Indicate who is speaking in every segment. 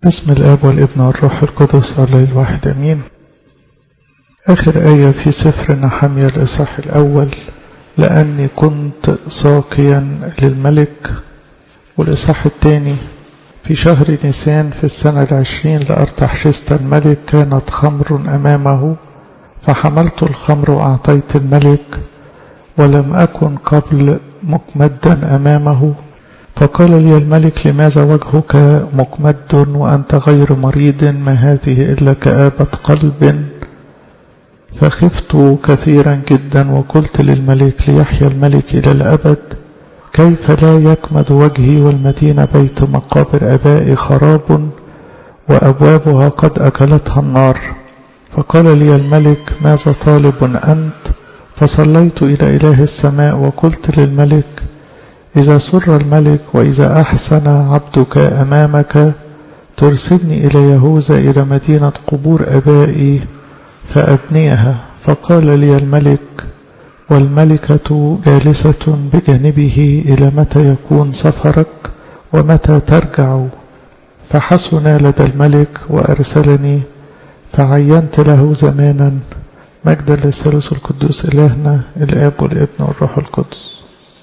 Speaker 1: بسم الآب والابن والروح القدس الله الواحد أمين آخر آية في سفر نحمية الإصحاح الأول لأني كنت ساقيا للملك والإصحاح الثاني في شهر نيسان في السنة العشرين لأرتحشست الملك كانت خمر أمامه فحملت الخمر وأعطيت الملك ولم أكن قبل مكمدا أمامه فقال لي الملك لماذا وجهك مكمد وأنت غير مريض ما هذه إلا كآبة قلب فخفت كثيرا جدا وقلت للملك ليحيى الملك إلى الأبد كيف لا يكمد وجهي والمدينة بيت مقابر أبائي خراب وأبوابها قد أكلتها النار فقال لي الملك ماذا طالب أنت فصليت إلى إله السماء وقلت للملك إذا سر الملك وإذا أحسن عبدك أمامك ترسلني إلى يهوذا إلى مدينة قبور أبائي فأبنيها فقال لي الملك والملكة جالسة بجانبه إلى متى يكون سفرك ومتى ترجع فحسن لدى الملك وأرسلني فعينت له زمانا مجدا للثالوث القدوس إلهنا الآب والابن والروح القدس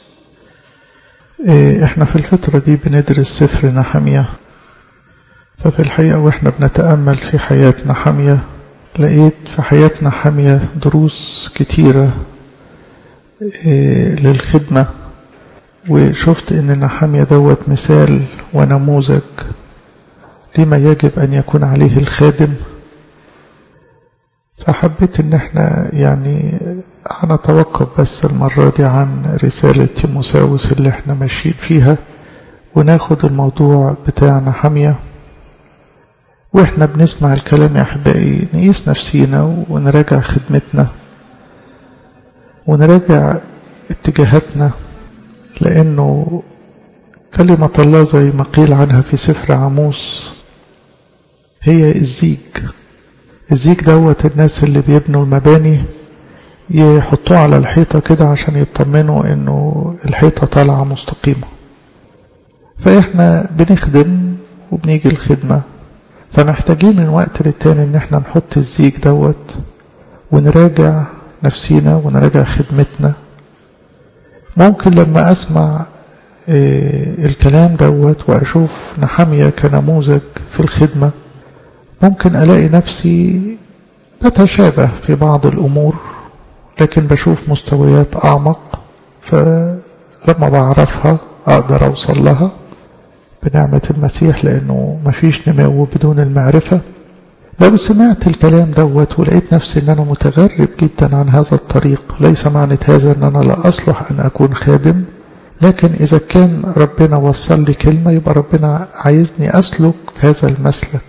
Speaker 1: احنا في الفترة دي بندرس سفر نحمية ففي الحقيقة واحنا بنتأمل في حياة نحمية لقيت في حياة نحمية دروس كتيرة للخدمة وشفت ان نحمية دوت مثال ونموذج لما يجب ان يكون عليه الخادم فحبيت ان احنا يعني هنتوقف بس المرة دي عن رسالة تيموساوس اللي احنا ماشيين فيها وناخد الموضوع بتاعنا حامية واحنا بنسمع الكلام يا احبائي نقيس نفسينا ونراجع خدمتنا ونراجع اتجاهاتنا لانه كلمة الله زي ما قيل عنها في سفر عموس هي الزيج الزيج دوت الناس اللي بيبنوا المباني يحطوه على الحيطة كده عشان يطمنوا انه الحيطة طالعة مستقيمة فاحنا بنخدم وبنيجي الخدمة فمحتاجين من وقت للتاني ان احنا نحط الزيج دوت ونراجع نفسينا ونراجع خدمتنا ممكن لما اسمع الكلام دوت واشوف نحمية كنموذج في الخدمة ممكن الاقي نفسي تتشابه في بعض الامور لكن بشوف مستويات أعمق فلما بعرفها أقدر أوصل لها بنعمة المسيح لأنه مفيش نمو بدون المعرفة لو سمعت الكلام دوت ولقيت نفسي أن أنا متغرب جدا عن هذا الطريق ليس معنى هذا أن أنا لا أصلح أن أكون خادم لكن إذا كان ربنا وصل لي كلمة يبقى ربنا عايزني أسلك هذا المسلك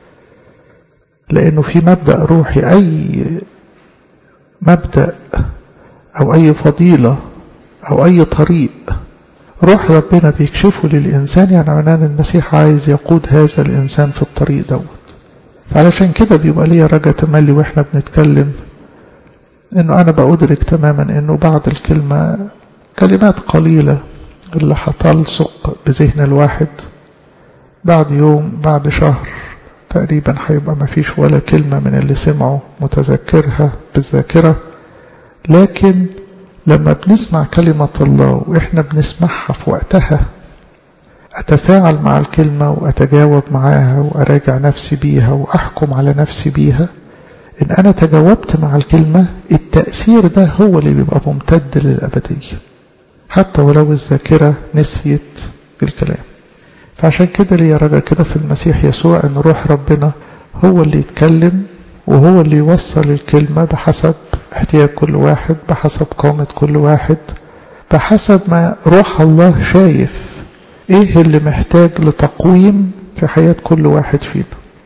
Speaker 1: لأنه في مبدأ روحي أي مبدأ أو أي فضيلة أو أي طريق روح ربنا بيكشفه للإنسان يعني معناه المسيح عايز يقود هذا الإنسان في الطريق دوت فعلشان كده بيبقى ليا رجا تملي وإحنا بنتكلم إنه أنا بأدرك تماما إنه بعد الكلمة كلمات قليلة اللي هتلصق بذهن الواحد بعد يوم بعد شهر تقريبا هيبقى ما فيش ولا كلمة من اللي سمعوا متذكرها بالذاكرة لكن لما بنسمع كلمة الله وإحنا بنسمعها في وقتها أتفاعل مع الكلمة وأتجاوب معاها وأراجع نفسي بيها وأحكم على نفسي بيها إن أنا تجاوبت مع الكلمة التأثير ده هو اللي بيبقى ممتد للأبدية حتى ولو الذاكرة نسيت الكلام فعشان كده ليا رجا كده في المسيح يسوع ان روح ربنا هو اللي يتكلم وهو اللي يوصل الكلمة بحسب احتياج كل واحد بحسب قامة كل واحد بحسب ما روح الله شايف ايه اللي محتاج لتقويم في حياة كل واحد فينا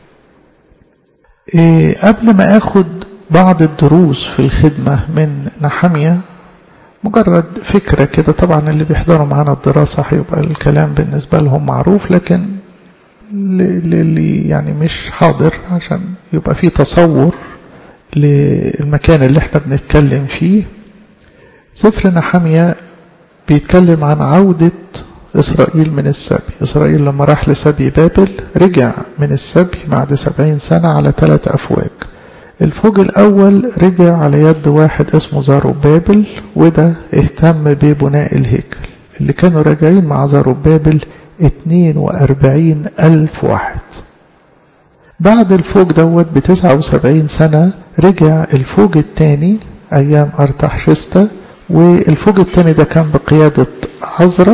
Speaker 1: إيه قبل ما اخد بعض الدروس في الخدمة من نحمية مجرد فكرة كده طبعا اللي بيحضروا معانا الدراسة هيبقى الكلام بالنسبة لهم معروف لكن للي يعني مش حاضر عشان يبقى في تصور للمكان اللي احنا بنتكلم فيه سفر نحمية بيتكلم عن عودة إسرائيل من السبي إسرائيل لما راح لسبي بابل رجع من السبي بعد سبعين سنة على ثلاث أفواج الفوج الأول رجع على يد واحد اسمه زاروبابل وده اهتم ببناء الهيكل اللي كانوا راجعين مع زاروبابل 42 ألف واحد بعد الفوج دوت ب 79 سنة رجع الفوج الثاني أيام أرتحشستا والفوج الثاني ده كان بقيادة عزرة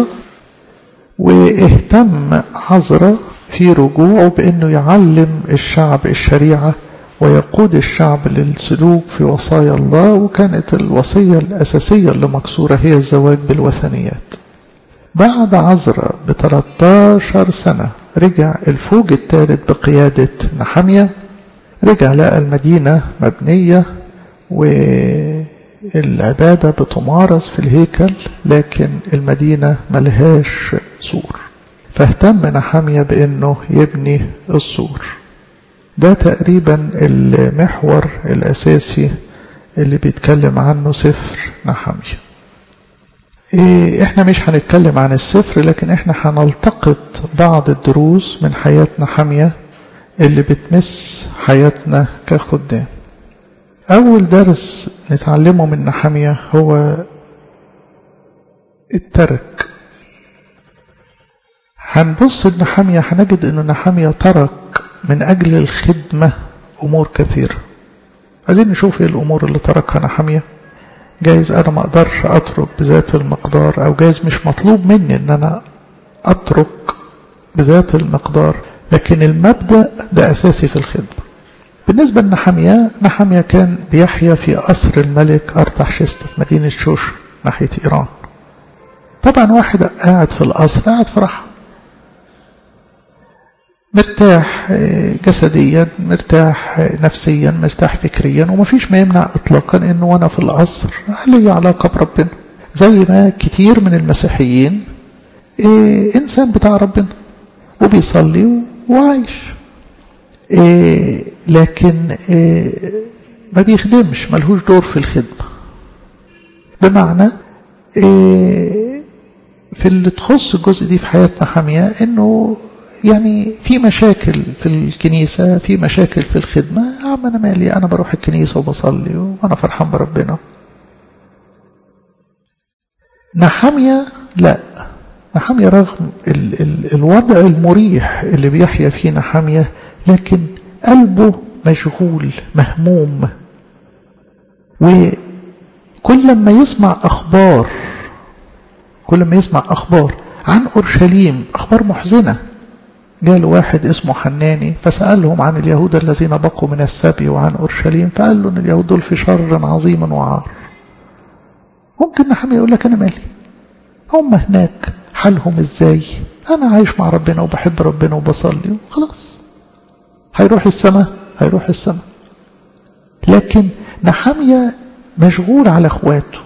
Speaker 1: واهتم عزرة في رجوعه بأنه يعلم الشعب الشريعة ويقود الشعب للسلوك في وصايا الله وكانت الوصية الأساسية اللي مكسورة هي الزواج بالوثنيات بعد عزرة ب 13 سنة رجع الفوج الثالث بقيادة نحمية رجع لقى المدينة مبنية والعبادة بتمارس في الهيكل لكن المدينة ملهاش سور فاهتم نحمية بأنه يبني السور ده تقريبا المحور الأساسي اللي بيتكلم عنه سفر نحمية إيه احنا مش هنتكلم عن السفر لكن احنا هنلتقط بعض الدروس من حياة نحمية اللي بتمس حياتنا كخدام أول درس نتعلمه من نحمية هو الترك هنبص لنحمية هنجد أنه نحمية ترك من أجل الخدمة أمور كثيرة عايزين نشوف ايه الأمور اللي تركها نحمية جايز أنا ما أقدرش أترك بذات المقدار أو جايز مش مطلوب مني أن أنا أترك بذات المقدار لكن المبدأ ده أساسي في الخدمة بالنسبة لنحمية نحمية كان بيحيا في قصر الملك أرتحشست في مدينة شوش ناحية إيران طبعا واحد قاعد في القصر قاعد في راحة مرتاح جسديا مرتاح نفسيا مرتاح فكريا ومفيش ما يمنع اطلاقا انه وانا في القصر لي علاقة بربنا زي ما كتير من المسيحيين إيه انسان بتاع ربنا وبيصلي وعايش إيه لكن إيه ما بيخدمش ملهوش دور في الخدمة بمعنى إيه في اللي تخص الجزء دي في حياتنا حامية انه يعني في مشاكل في الكنيسة في مشاكل في الخدمة يا عم أنا مالي أنا بروح الكنيسة وبصلي وأنا فرحان بربنا نحمية لا نحمية رغم ال ال الوضع المريح اللي بيحيا فيه نحمية لكن قلبه مشغول مهموم وكل ما يسمع أخبار كل ما يسمع أخبار عن أورشليم أخبار محزنة جاء واحد اسمه حناني فسألهم عن اليهود الذين بقوا من السبي وعن أورشليم فقال له أن اليهود دول في شر عظيم وعار ممكن نحمي يقول لك أنا مالي هم هناك حالهم ازاي أنا عايش مع ربنا وبحب ربنا وبصلي خلاص هيروح السماء هيروح السماء لكن نحمية مشغول على اخواته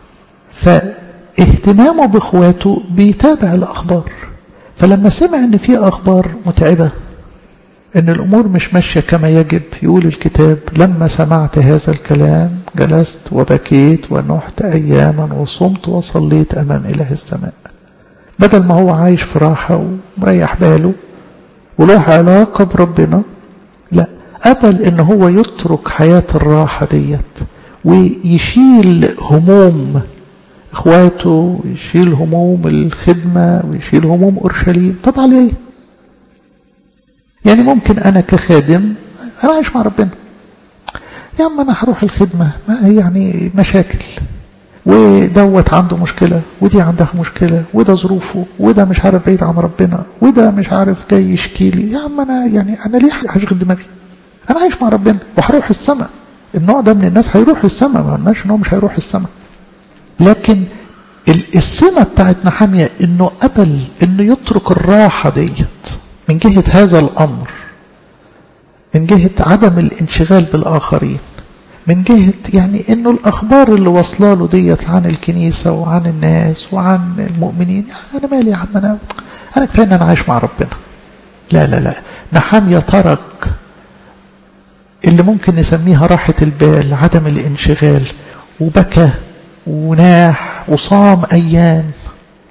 Speaker 1: فاهتمامه باخواته بيتابع الأخبار فلما سمع ان في اخبار متعبة ان الامور مش ماشية كما يجب يقول الكتاب لما سمعت هذا الكلام جلست وبكيت ونحت اياما وصمت وصليت امام اله السماء بدل ما هو عايش في راحة ومريح باله وله علاقة بربنا لا قبل ان هو يترك حياة الراحة ديت ويشيل هموم اخواته ويشيل هموم الخدمة ويشيل هموم اورشليم طب على ايه يعني ممكن انا كخادم انا عايش مع ربنا يا عم انا هروح الخدمة ما يعني مشاكل ودوت عنده مشكلة ودي عندها مشكلة وده ظروفه وده مش عارف بعيد عن ربنا وده مش عارف جاي يشكي لي يا عم انا يعني انا ليه هشغل دماغي انا عايش مع ربنا وهروح السماء النوع ده من الناس هيروح السماء ما قلناش ان هو مش هيروح السماء لكن السمة بتاعت نحامية انه قبل انه يترك الراحة ديت من جهة هذا الامر من جهة عدم الانشغال بالاخرين من جهة يعني انه الاخبار اللي واصله له ديت عن الكنيسة وعن الناس وعن المؤمنين يعني انا مالي يا عم انا انا كفاية ان انا عايش مع ربنا لا لا لا نحامية ترك اللي ممكن نسميها راحة البال عدم الانشغال وبكى وناح وصام أيام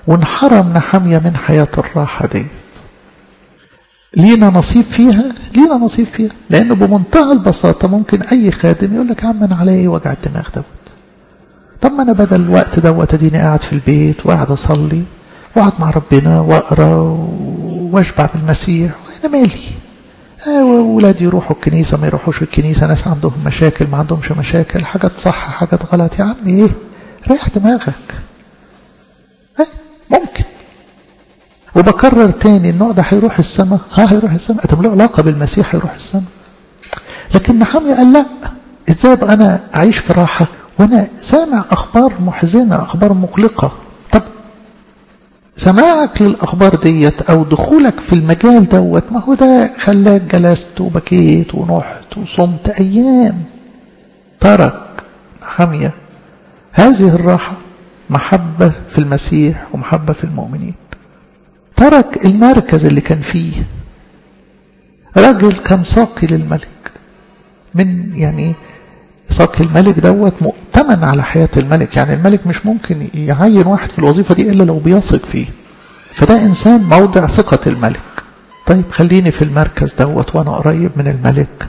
Speaker 1: وانحرم نحمية من حياة الراحة ديت لينا نصيب فيها لينا نصيب فيها لأنه بمنتهى البساطة ممكن أي خادم يقول لك يا عم أنا عليا إيه وجع الدماغ دوت طب ما أنا بدل الوقت دوت أديني قاعد في البيت وقاعد أصلي وقعد مع ربنا وأقرأ واشبع بالمسيح وأنا مالي ولادي يروحوا الكنيسة ما يروحوش الكنيسة ناس عندهم مشاكل ما عندهمش مشاكل حاجات صح حاجات غلط يا عمي ايه ريح دماغك ايه ممكن وبكرر تاني النوع ده هيروح السماء ها هيروح السماء طب له علاقة بالمسيح هيروح السماء لكن نحمية قال لا ازاي ابقى انا اعيش في راحة وانا سامع اخبار محزنة اخبار مقلقة طب سماعك للأخبار ديت أو دخولك في المجال دوت ما هو ده خلاك جلست وبكيت ونحت وصمت أيام ترك حمية هذه الراحة محبة في المسيح ومحبة في المؤمنين ترك المركز اللي كان فيه رجل كان ساقي للملك من يعني ساقي الملك دوت مؤتمن على حياة الملك يعني الملك مش ممكن يعين واحد في الوظيفة دي إلا لو بيثق فيه فده إنسان موضع ثقة الملك طيب خليني في المركز دوت وأنا قريب من الملك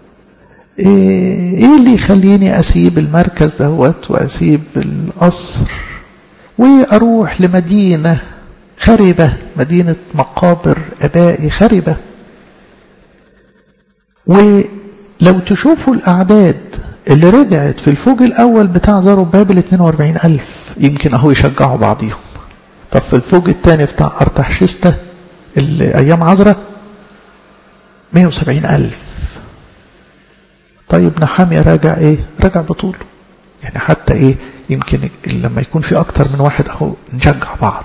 Speaker 1: إيه اللي يخليني أسيب المركز دوت وأسيب القصر وأروح لمدينة خربة مدينة مقابر أبائي خربة ولو تشوفوا الأعداد اللي رجعت في الفوج الأول بتاع زروبابل 42 ألف يمكن أهو يشجعوا بعضيهم طب في الفوج الثاني بتاع أرتحشستة اللي أيام عزرة 170 ألف طيب نحامية راجع إيه راجع بطوله يعني حتى إيه يمكن لما يكون في أكتر من واحد أهو نشجع بعض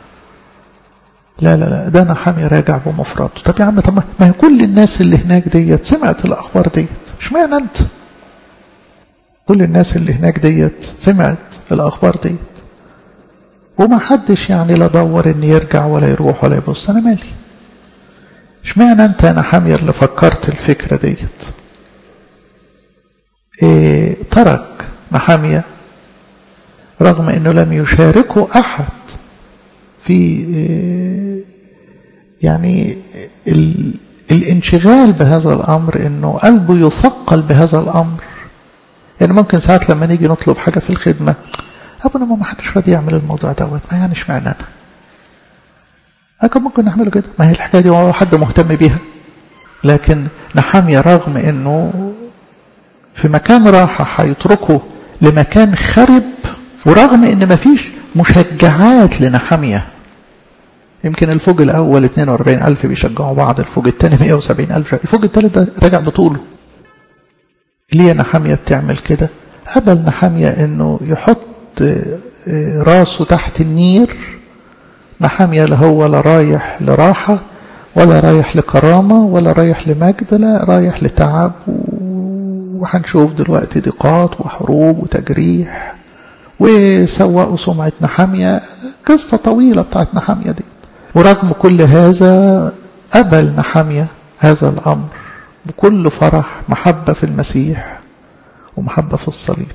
Speaker 1: لا لا لا ده نحامي راجع بمفرده طب يا عم طب ما هي كل الناس اللي هناك ديت سمعت الأخبار ديت اشمعنى أنت كل الناس اللي هناك ديت سمعت الأخبار ديت وما حدش يعني لا دور ان يرجع ولا يروح ولا يبص انا مالي اشمعنى انت انا حامير اللي فكرت الفكرة ديت إيه ترك محامية رغم انه لم يشاركه احد في إيه يعني ال الانشغال بهذا الامر انه قلبه يثقل بهذا الامر يعني ممكن ساعات لما نيجي نطلب حاجة في الخدمة أبونا ما حدش راضي يعمل الموضوع دوت ما يعني اشمعنى أنا لكن ممكن نعمله كده ما هي الحكاية دي هو حد مهتم بيها لكن نحامية رغم أنه في مكان راحة هيتركه لمكان خرب ورغم أن ما فيش مشجعات لنحامية يمكن الفوج الأول 42 ألف بيشجعوا بعض الفوج الثاني 170 ألف الفوج الثالث ده راجع بطوله ليه نحامية بتعمل كده قبل نحامية انه يحط راسه تحت النير نحامية لا هو لا رايح لراحة ولا رايح لكرامة ولا رايح لمجد لا رايح لتعب وهنشوف دلوقتي ضيقات وحروب وتجريح وسوقوا سمعة نحامية قصة طويلة بتاعت نحامية دي ورغم كل هذا قبل نحامية هذا الأمر بكل فرح محبة في المسيح ومحبة في الصليب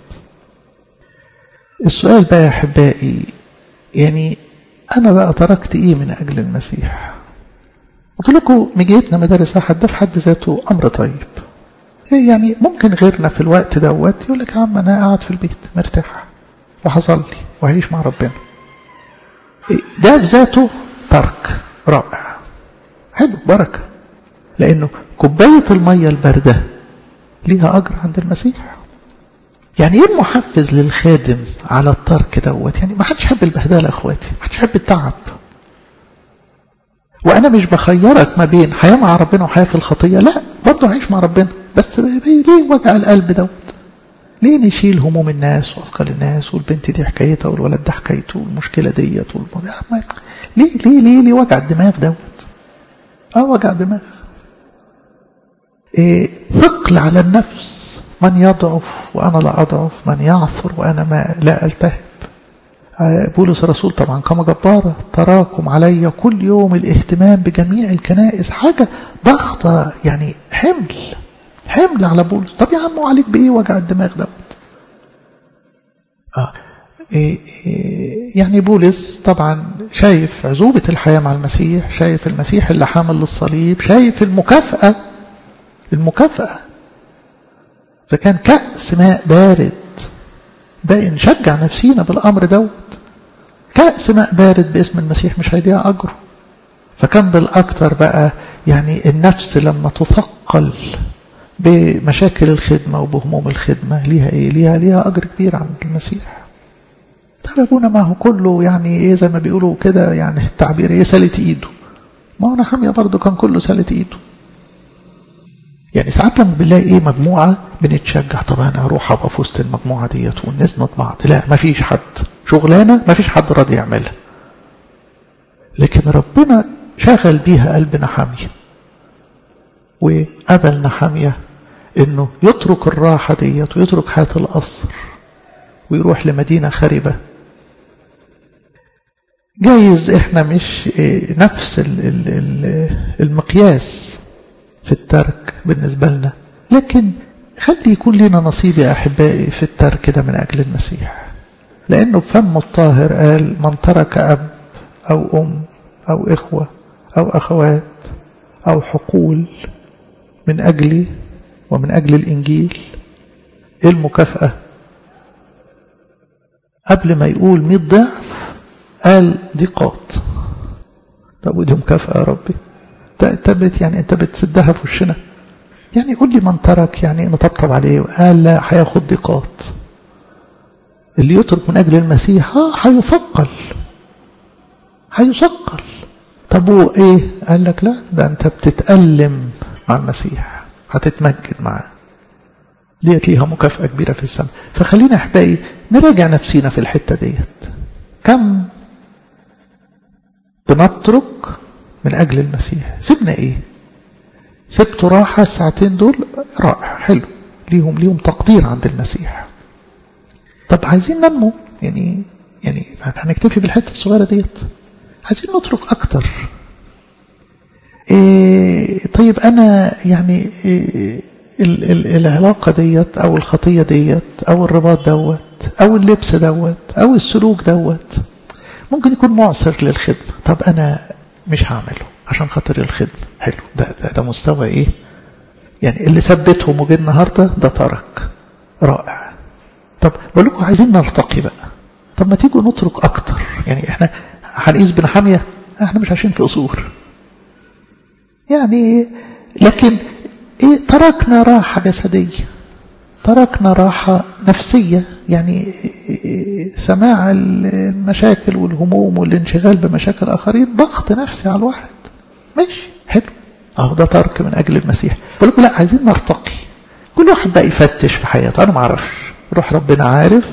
Speaker 1: السؤال بقى يا أحبائي يعني أنا بقى تركت إيه من أجل المسيح قلت لكم مجيتنا مدارس أحد ده في حد ذاته أمر طيب يعني ممكن غيرنا في الوقت دوت يقول لك يا عم أنا قاعد في البيت مرتاح وهصلي وهعيش مع ربنا ده في ذاته ترك رائع حلو بركة لأنه كوباية المية الباردة ليها أجر عند المسيح يعني ايه المحفز للخادم على الترك دوت يعني ما حدش يحب البهدله اخواتي ما حدش يحب التعب وانا مش بخيرك ما بين حياه مع ربنا وحياه في الخطيه لا برضه عيش مع ربنا بس ليه وجع القلب دوت ليه نشيل هموم الناس واثقال الناس والبنت دي حكايتها والولد ده حكايته والمشكله ديت والموضوع ليه ليه ليه ليه وجع الدماغ دوت اه وجع دماغ إيه ثقل على النفس من يضعف وأنا لا أضعف من يعثر وأنا ما لا ألتهب بولس الرسول طبعا كما جبارة تراكم علي كل يوم الاهتمام بجميع الكنائس حاجة ضغطة يعني حمل حمل على بولس طب يا عم وعليك بإيه وجع الدماغ دوت آه يعني بولس طبعا شايف عزوبة الحياة مع المسيح شايف المسيح اللي حامل للصليب شايف المكافأة المكافأة إذا كان كأس ماء بارد باقي نشجع نفسينا بالأمر دوت كأس ماء بارد باسم المسيح مش هيضيع أجره فكان بالأكثر بقى يعني النفس لما تثقل بمشاكل الخدمة وبهموم الخدمة ليها إيه ليها ليها أجر كبير عند المسيح طب أبونا ما هو كله يعني إيه زي ما بيقولوا كده يعني التعبير إيه سالت إيده ما هو نحمية برضه كان كله سالت إيده يعني ساعات لما بنلاقي ايه مجموعة بنتشجع طب انا اروح ابقى في وسط المجموعة ديت ونسند بعض لا ما فيش حد شغلانة ما فيش حد راضي يعملها لكن ربنا شغل بيها قلب نحامية وقبل نحامية انه يترك الراحة ديت ويترك حياة القصر ويروح لمدينة خربة جايز احنا مش نفس المقياس في الترك بالنسبة لنا لكن خلي يكون لنا نصيب يا أحبائي في الترك ده من أجل المسيح لأنه فم الطاهر قال من ترك أب أو أم أو إخوة أو أخوات أو حقول من أجلي ومن أجل الإنجيل إيه المكافأة قبل ما يقول مئة ضعف قال ضيقات طب ودي مكافأة يا ربي انت بت يعني انت بتسدها في وشنا يعني قول لي من ترك يعني نطبطب عليه قال لا هياخد ضيقات اللي يترك من اجل المسيح اه هيثقل هيثقل طب هو ايه قال لك لا ده انت بتتألم مع المسيح هتتمجد معاه ديت ليها مكافأة كبيرة في السماء فخلينا احبائي نراجع نفسينا في الحتة ديت كم بنترك من أجل المسيح سيبنا إيه سبتوا راحة الساعتين دول رائع حلو ليهم ليهم تقدير عند المسيح طب عايزين ننمو يعني يعني هنكتفي بالحتة الصغيرة ديت عايزين نترك أكتر إيه طيب أنا يعني إيه ال ال العلاقة ديت أو الخطية ديت أو الرباط دوت أو اللبس دوت أو السلوك دوت ممكن يكون معصر للخدمة طب أنا مش هعمله عشان خاطر الخدمة حلو ده, ده, ده مستوى ايه يعني اللي ثبتهم وجه النهاردة ده ترك رائع طب بقول لكم عايزين نرتقي بقى طب ما تيجوا نترك اكتر يعني احنا هنقيس بنحامية احنا مش عايشين في قصور يعني لكن ايه تركنا راحة جسدية تركنا راحة نفسية يعني سماع المشاكل والهموم والانشغال بمشاكل الآخرين ضغط نفسي على الواحد ماشي حلو اهو ده ترك من أجل المسيح بقول لا عايزين نرتقي كل واحد بقى يفتش في حياته أنا ما اعرفش روح ربنا عارف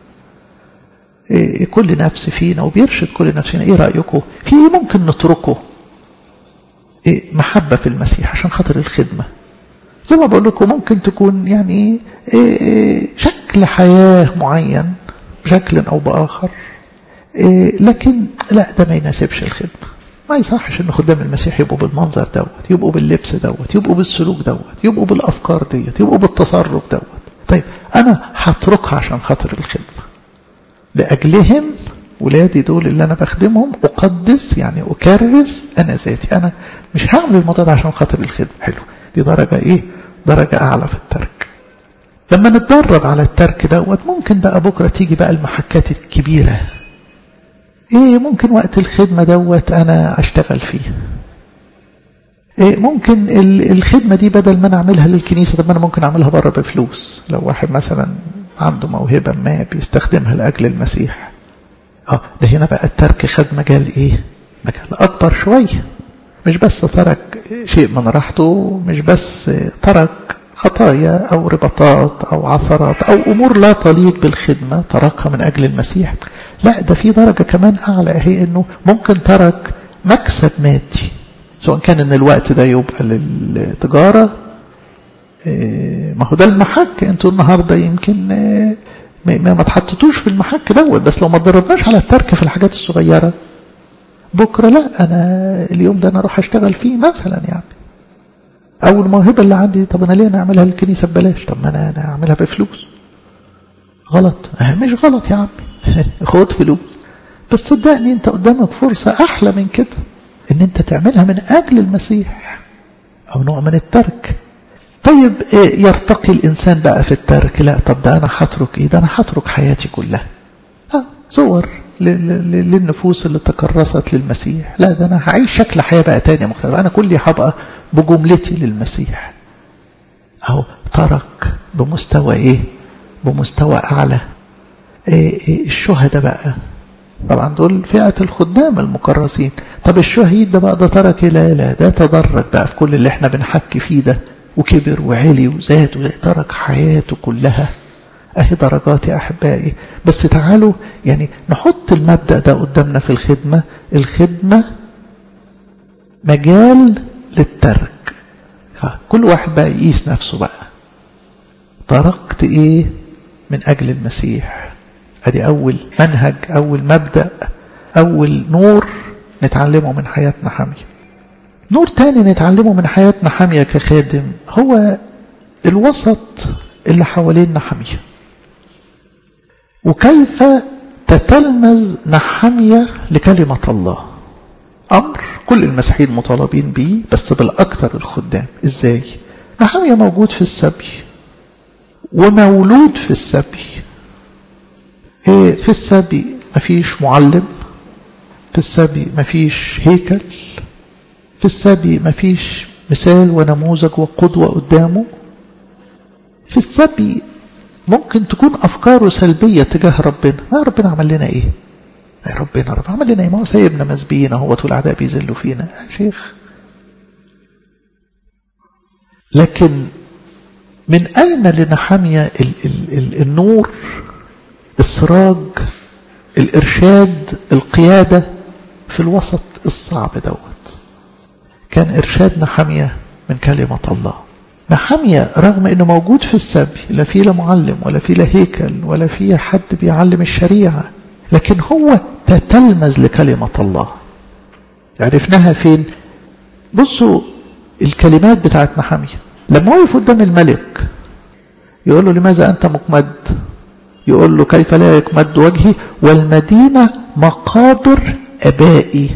Speaker 1: إيه كل نفس فينا وبيرشد كل نفس فينا ايه رأيكم في ايه ممكن نتركه إيه محبة في المسيح عشان خاطر الخدمة زي ما بقول لكم ممكن تكون يعني إيه شكل حياة معين بشكل أو بآخر إيه لكن لا ده ما يناسبش الخدمة ما يصحش ان خدام المسيح يبقوا بالمنظر دوت يبقوا باللبس دوت يبقوا بالسلوك دوت يبقوا بالأفكار ديت يبقوا بالتصرف دوت طيب أنا هتركها عشان خاطر الخدمة لأجلهم ولادي دول اللي أنا بخدمهم أقدس يعني أكرس أنا ذاتي أنا مش هعمل الموضوع ده عشان خاطر الخدمة حلو دي درجة إيه درجة أعلى في الترك لما نتدرب على الترك دوت ممكن بقى بكرة تيجي بقى المحكات الكبيرة إيه ممكن وقت الخدمة دوت أنا أشتغل فيه إيه ممكن الخدمة دي بدل ما أنا أعملها للكنيسة طب ما أنا ممكن أعملها بره بفلوس لو واحد مثلا عنده موهبة ما بيستخدمها لأجل المسيح اه ده هنا بقى الترك خد مجال ايه مجال اكبر شوية مش بس ترك شيء من راحته مش بس ترك خطايا او رباطات او عثرات او امور لا تليق بالخدمة تركها من اجل المسيح لا ده في درجة كمان اعلى هي انه ممكن ترك مكسب مادي سواء كان ان الوقت ده يبقى للتجارة ما هو ده المحك انتوا النهاردة يمكن ما ما تحطتوش في المحك دوت بس لو ما تدربناش على الترك في الحاجات الصغيرة بكرة لا أنا اليوم ده أنا أروح أشتغل فيه مثلا يعني أو الموهبة اللي عندي طب أنا ليه أنا أعملها للكنيسة ببلاش طب ما أنا, أنا أعملها بفلوس غلط مش غلط يا عمي خد فلوس بس صدقني انت قدامك فرصة احلى من كده ان انت تعملها من اجل المسيح او نوع من الترك طيب يرتقي الانسان بقى في الترك لا طب ده انا هترك ايه ده انا هترك حياتي كلها اه صور للنفوس اللي تكرست للمسيح لا ده انا هعيش شكل حياة بقى تاني مختلف انا كلي هبقى بجملتي للمسيح اهو ترك بمستوى ايه بمستوى اعلى إيه إيه الشهداء بقى طبعا دول فئة الخدام المكرسين طب الشهيد ده بقى ده ترك لا لا ده تدرج بقى في كل اللي احنا بنحكي فيه ده وكبر وعلي وزاد ترك حياته كلها اهي درجات يا احبائي بس تعالوا يعني نحط المبدأ ده قدامنا في الخدمة الخدمة مجال للترك كل واحد بقى يقيس نفسه بقى تركت ايه من اجل المسيح ادي اول منهج اول مبدأ اول نور نتعلمه من حياتنا حامية نور تاني نتعلمه من حياتنا حامية كخادم هو الوسط اللي حوالينا حامية وكيف تتلمذ نحمية لكلمة الله أمر كل المسيحيين مطالبين به بس بالأكثر الخدام إزاي نحمية موجود في السبي ومولود في السبي إيه في السبي مفيش معلم في السبي مفيش هيكل في السبي مفيش مثال ونموذج وقدوة قدامه في السبي ممكن تكون أفكاره سلبية تجاه ربنا ما ربنا عمل لنا إيه يا ربنا رب عمل لنا إيه ما هو سايبنا مسبيين هو الأعداء بيذلوا فينا يا شيخ لكن من أين لنحمية ال ال ال النور السراج الإرشاد القيادة في الوسط الصعب دوت كان إرشاد نحمية من كلمة الله نحمية رغم أنه موجود في السبي لا فيه لا معلم ولا فيه لا هيكل ولا فيه حد بيعلم الشريعة لكن هو تتلمذ لكلمة الله عرفناها فين بصوا الكلمات بتاعت نحمية لما وقف قدام الملك يقول له لماذا أنت مكمد يقول له كيف لا يكمد وجهي والمدينة مقابر أبائي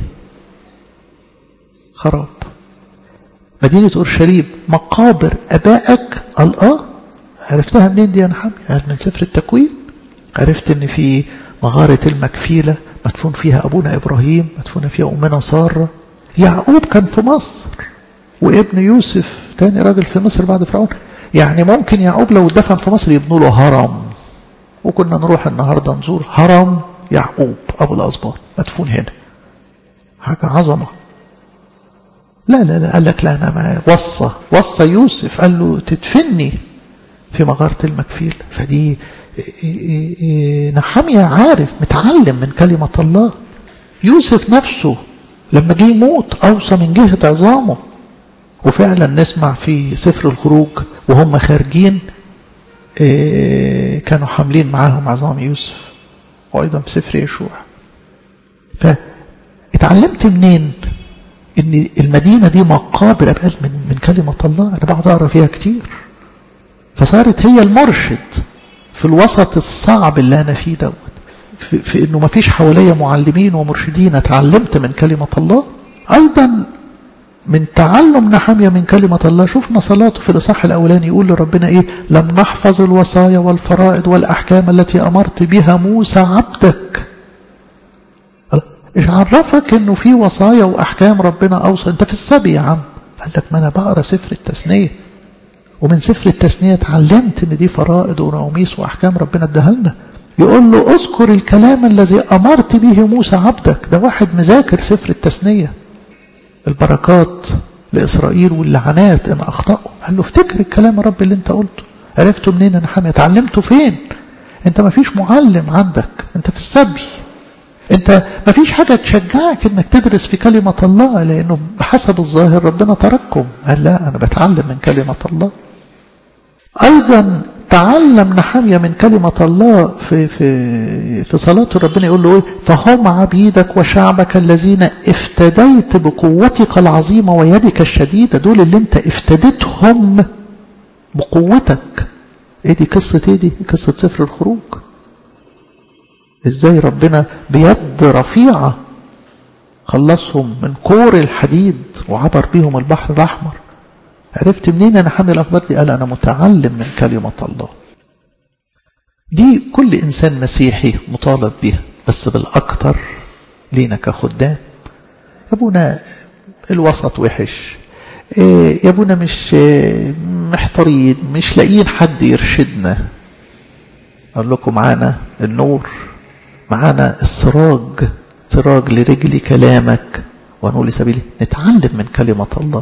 Speaker 1: خراب مدينة أورشليم مقابر أبائك قال آه عرفتها منين دي يا نحمي قال من سفر التكوين عرفت ان في مغارة المكفيلة مدفون فيها أبونا إبراهيم مدفون فيها أمنا سارة يعقوب كان في مصر وابن يوسف تاني راجل في مصر بعد فرعون يعني ممكن يعقوب لو دفن في مصر يبنوا له هرم وكنا نروح النهاردة نزور هرم يعقوب أبو الأسباط مدفون هنا حاجة عظمة لا لا لا قال لك لا أنا ما وصى وصى يوسف قال له تدفني في مغارة المكفيل فدي نحمية عارف متعلم من كلمة الله يوسف نفسه لما جه يموت أوصى من جهة عظامه وفعلا نسمع في سفر الخروج وهم خارجين كانوا حاملين معاهم عظام يوسف وأيضا في سفر يشوع فاتعلمت منين ان المدينة دي مقابر أبقال من, من كلمة الله أنا بقعد أقرأ فيها كتير فصارت هي المرشد في الوسط الصعب اللي أنا فيه دوت في, في أنه ما فيش حواليا معلمين ومرشدين اتعلمت من كلمة الله أيضا من تعلم نحمية من كلمة الله شفنا صلاته في الإصحاح الأولاني يقول لربنا إيه لم نحفظ الوصايا والفرائض والأحكام التي أمرت بها موسى عبدك إيش عرفك إنه في وصايا وأحكام ربنا أوصى أنت في السبي يا عم قال لك ما أنا بقرأ سفر التثنية ومن سفر التثنية اتعلمت إن دي فرائض ونوميس وأحكام ربنا اداها لنا يقول له اذكر الكلام الذي أمرت به موسى عبدك ده واحد مذاكر سفر التثنية البركات لإسرائيل واللعنات إن أخطأوا قال له افتكر الكلام يا رب اللي انت قلته عرفته منين أنا حامي اتعلمته فين انت ما فيش معلم عندك انت في السبي انت ما فيش حاجة تشجعك انك تدرس في كلمة الله لانه بحسب الظاهر ربنا ترككم قال لا انا بتعلم من كلمة الله ايضا تعلم نحمية من كلمة الله في في في صلاته ربنا يقول له ايه فهم عبيدك وشعبك الذين افتديت بقوتك العظيمة ويدك الشديدة دول اللي انت افتديتهم بقوتك ايه دي قصة ايه دي قصة سفر الخروج ازاي ربنا بيد رفيعة خلصهم من كور الحديد وعبر بيهم البحر الأحمر عرفت منين أنا حامل الأخبار دي قال أنا متعلم من كلمة الله دي كل إنسان مسيحي مطالب بها بس بالأكتر لينا كخدام يا ابونا الوسط وحش يا ابونا مش محتارين مش لاقيين حد يرشدنا اقول لكم معانا النور معانا السراج سراج لرجلي كلامك ونقول لسبيلي نتعلم من كلمة الله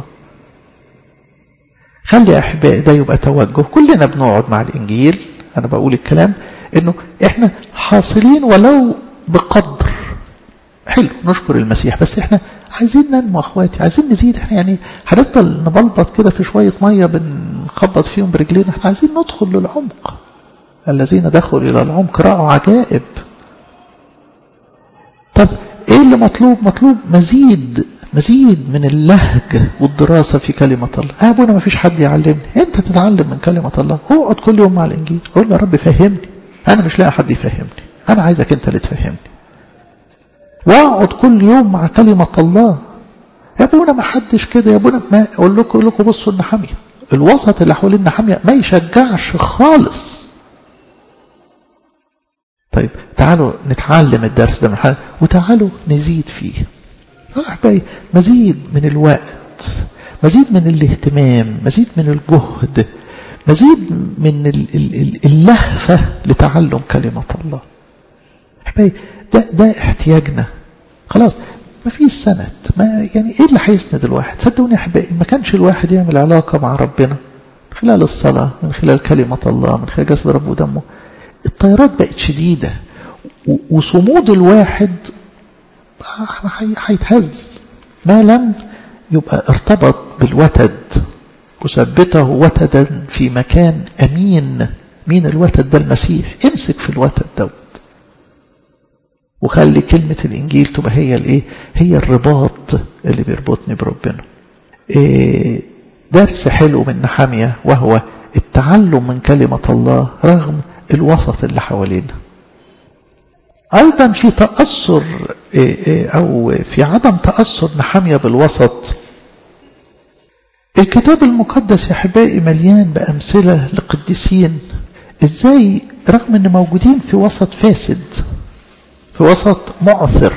Speaker 1: خلي يا أحبائي ده يبقى توجه كلنا بنقعد مع الإنجيل أنا بقول الكلام إنه إحنا حاصلين ولو بقدر حلو نشكر المسيح بس إحنا عايزين ننمو أخواتي عايزين نزيد إحنا يعني هنفضل نبلبط كده في شوية مية بنخبط فيهم برجلينا إحنا عايزين ندخل للعمق الذين دخلوا إلى العمق رأوا عجائب طب ايه اللي مطلوب مطلوب مزيد مزيد من اللهج والدراسة في كلمة الله اه ابونا ما فيش حد يعلمني انت تتعلم من كلمة الله اقعد كل يوم مع الانجيل قول يا رب فهمني انا مش لاقي حد يفهمني انا عايزك انت اللي تفهمني واقعد كل يوم مع كلمة الله يا ابونا ما حدش كده يا ابونا ما اقول لكم اقول لكم بصوا النحامية الوسط اللي حوالين النحامية ما يشجعش خالص طيب تعالوا نتعلم الدرس ده من حال وتعالوا نزيد فيه أحبائي مزيد من الوقت مزيد من الاهتمام مزيد من الجهد مزيد من اللهفة لتعلم كلمة الله أحبائي ده, ده احتياجنا خلاص ما فيش سند ما يعني ايه اللي هيسند الواحد صدقوني يا احبائي ما كانش الواحد يعمل علاقة مع ربنا من خلال الصلاة من خلال كلمة الله من خلال جسد رب ودمه الطيارات بقت شديدة وصمود الواحد هيتهز ما لم يبقى ارتبط بالوتد وثبته وتدا في مكان أمين مين الوتد ده المسيح امسك في الوتد دوت وخلي كلمة الإنجيل تبقى هي الإيه هي الرباط اللي بيربطني بربنا إيه درس حلو من نحامية وهو التعلم من كلمة الله رغم الوسط اللي حوالينا أيضا في تأثر أو في عدم تأثر نحامية بالوسط الكتاب المقدس يا حبائي مليان بأمثلة لقديسين إزاي رغم أن موجودين في وسط فاسد في وسط معثر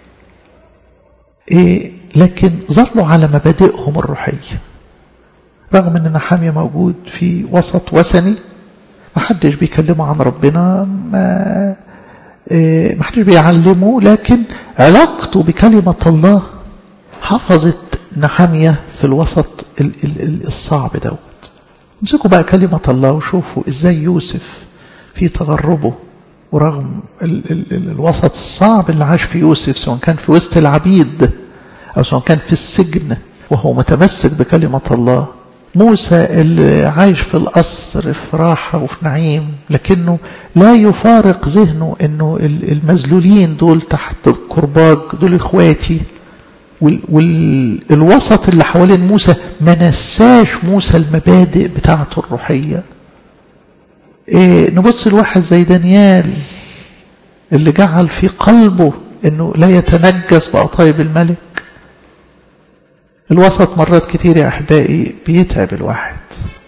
Speaker 1: إيه لكن ظلوا على مبادئهم الروحية رغم أن نحامية موجود في وسط وثني ما حدش بيكلمه عن ربنا ما ما حدش بيعلمه لكن علاقته بكلمة الله حفظت نحامية في الوسط الصعب دوت امسكوا بقى كلمة الله وشوفوا ازاي يوسف في تغربه ورغم ال ال ال الوسط الصعب اللي عاش فيه يوسف سواء كان في وسط العبيد أو سواء كان في السجن وهو متمسك بكلمة الله موسى اللي عايش في القصر في راحة وفي نعيم لكنه لا يفارق ذهنه انه المذلولين دول تحت الكرباج دول اخواتي والوسط اللي حوالين موسى ما نساش موسى المبادئ بتاعته الروحية إيه نبص لواحد زي دانيال اللي جعل في قلبه انه لا يتنجس بقطايب الملك الوسط مرات كتير يا أحبائي بيتعب الواحد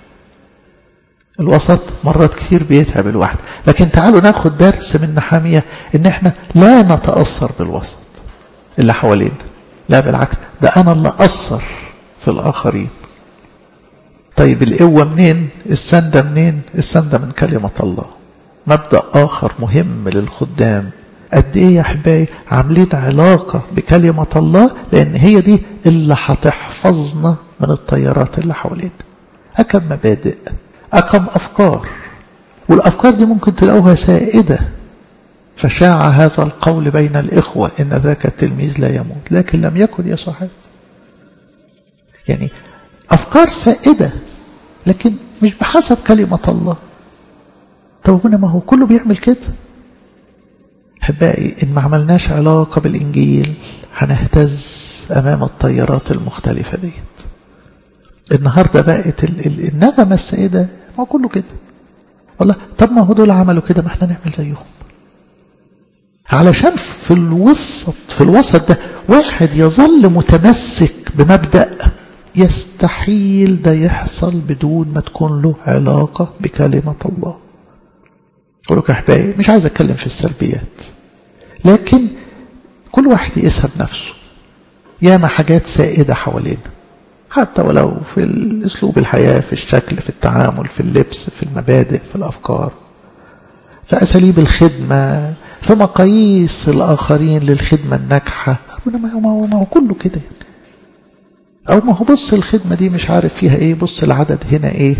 Speaker 1: الوسط مرات كتير بيتعب الواحد لكن تعالوا ناخد درس من نحامية ان احنا لا نتأثر بالوسط اللي حوالينا لا بالعكس ده انا اللي أثر في الآخرين طيب القوة منين السندة منين السندة من كلمة الله مبدأ آخر مهم للخدام قد ايه يا احبائي عاملين علاقة بكلمة الله لان هي دي اللي هتحفظنا من الطيارات اللي حوالينا أكم مبادئ أكم أفكار والأفكار دي ممكن تلاقوها سائدة فشاع هذا القول بين الإخوة إن ذاك التلميذ لا يموت لكن لم يكن يسوع هذا يعني أفكار سائدة لكن مش بحسب كلمة الله طب هنا ما هو كله بيعمل كده أحبائي إن ما عملناش علاقة بالإنجيل هنهتز أمام الطيارات المختلفة ديت النهاردة بقت النغمة السائدة ما كله كده والله طب ما هو دول عملوا كده ما احنا نعمل زيهم علشان في الوسط في الوسط ده واحد يظل متمسك بمبدأ يستحيل ده يحصل بدون ما تكون له علاقة بكلمة الله أقول لك أحبائي مش عايز أتكلم في السلبيات لكن كل واحد يقيسها بنفسه ياما حاجات سائدة حوالينا حتى ولو في الأسلوب الحياة في الشكل في التعامل في اللبس في المبادئ في الأفكار في أساليب الخدمة في مقاييس الآخرين للخدمة الناجحة ما هو, ما هو كله كده يعني. أو ما هو بص الخدمة دي مش عارف فيها إيه بص العدد هنا إيه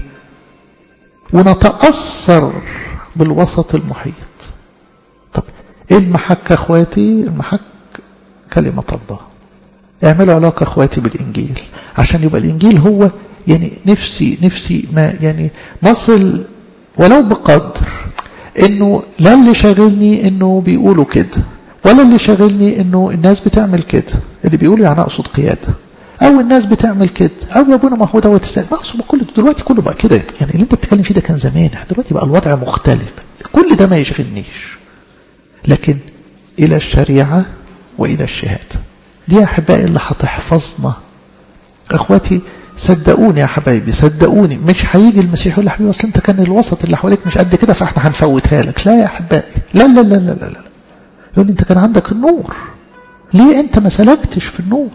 Speaker 1: ونتأثر بالوسط المحيط طب إيه المحك أخواتي المحك كلمة الله اعملوا علاقة أخواتي بالإنجيل عشان يبقى الإنجيل هو يعني نفسي نفسي ما يعني نصل ولو بقدر انه لا اللي شاغلني انه بيقولوا كده ولا اللي شاغلني انه الناس بتعمل كده اللي بيقولوا يعني اقصد قياده او الناس بتعمل كده او يا ابونا ما هو دوت السنة ما اقصد كل دلوقتي كله بقى كده يعني اللي انت بتتكلم فيه ده كان زمان دلوقتي بقى الوضع مختلف كل ده ما يشغلنيش لكن الى الشريعه والى الشهاده دي يا احبائي اللي هتحفظنا اخواتي صدقوني يا حبايبي صدقوني مش هيجي المسيح يقول لي حبيبي اصل انت كان الوسط اللي حواليك مش قد كده فاحنا هنفوتها لك لا يا احبائي لا لا لا لا لا, لا. يقول لي انت كان عندك النور ليه انت ما سلكتش في النور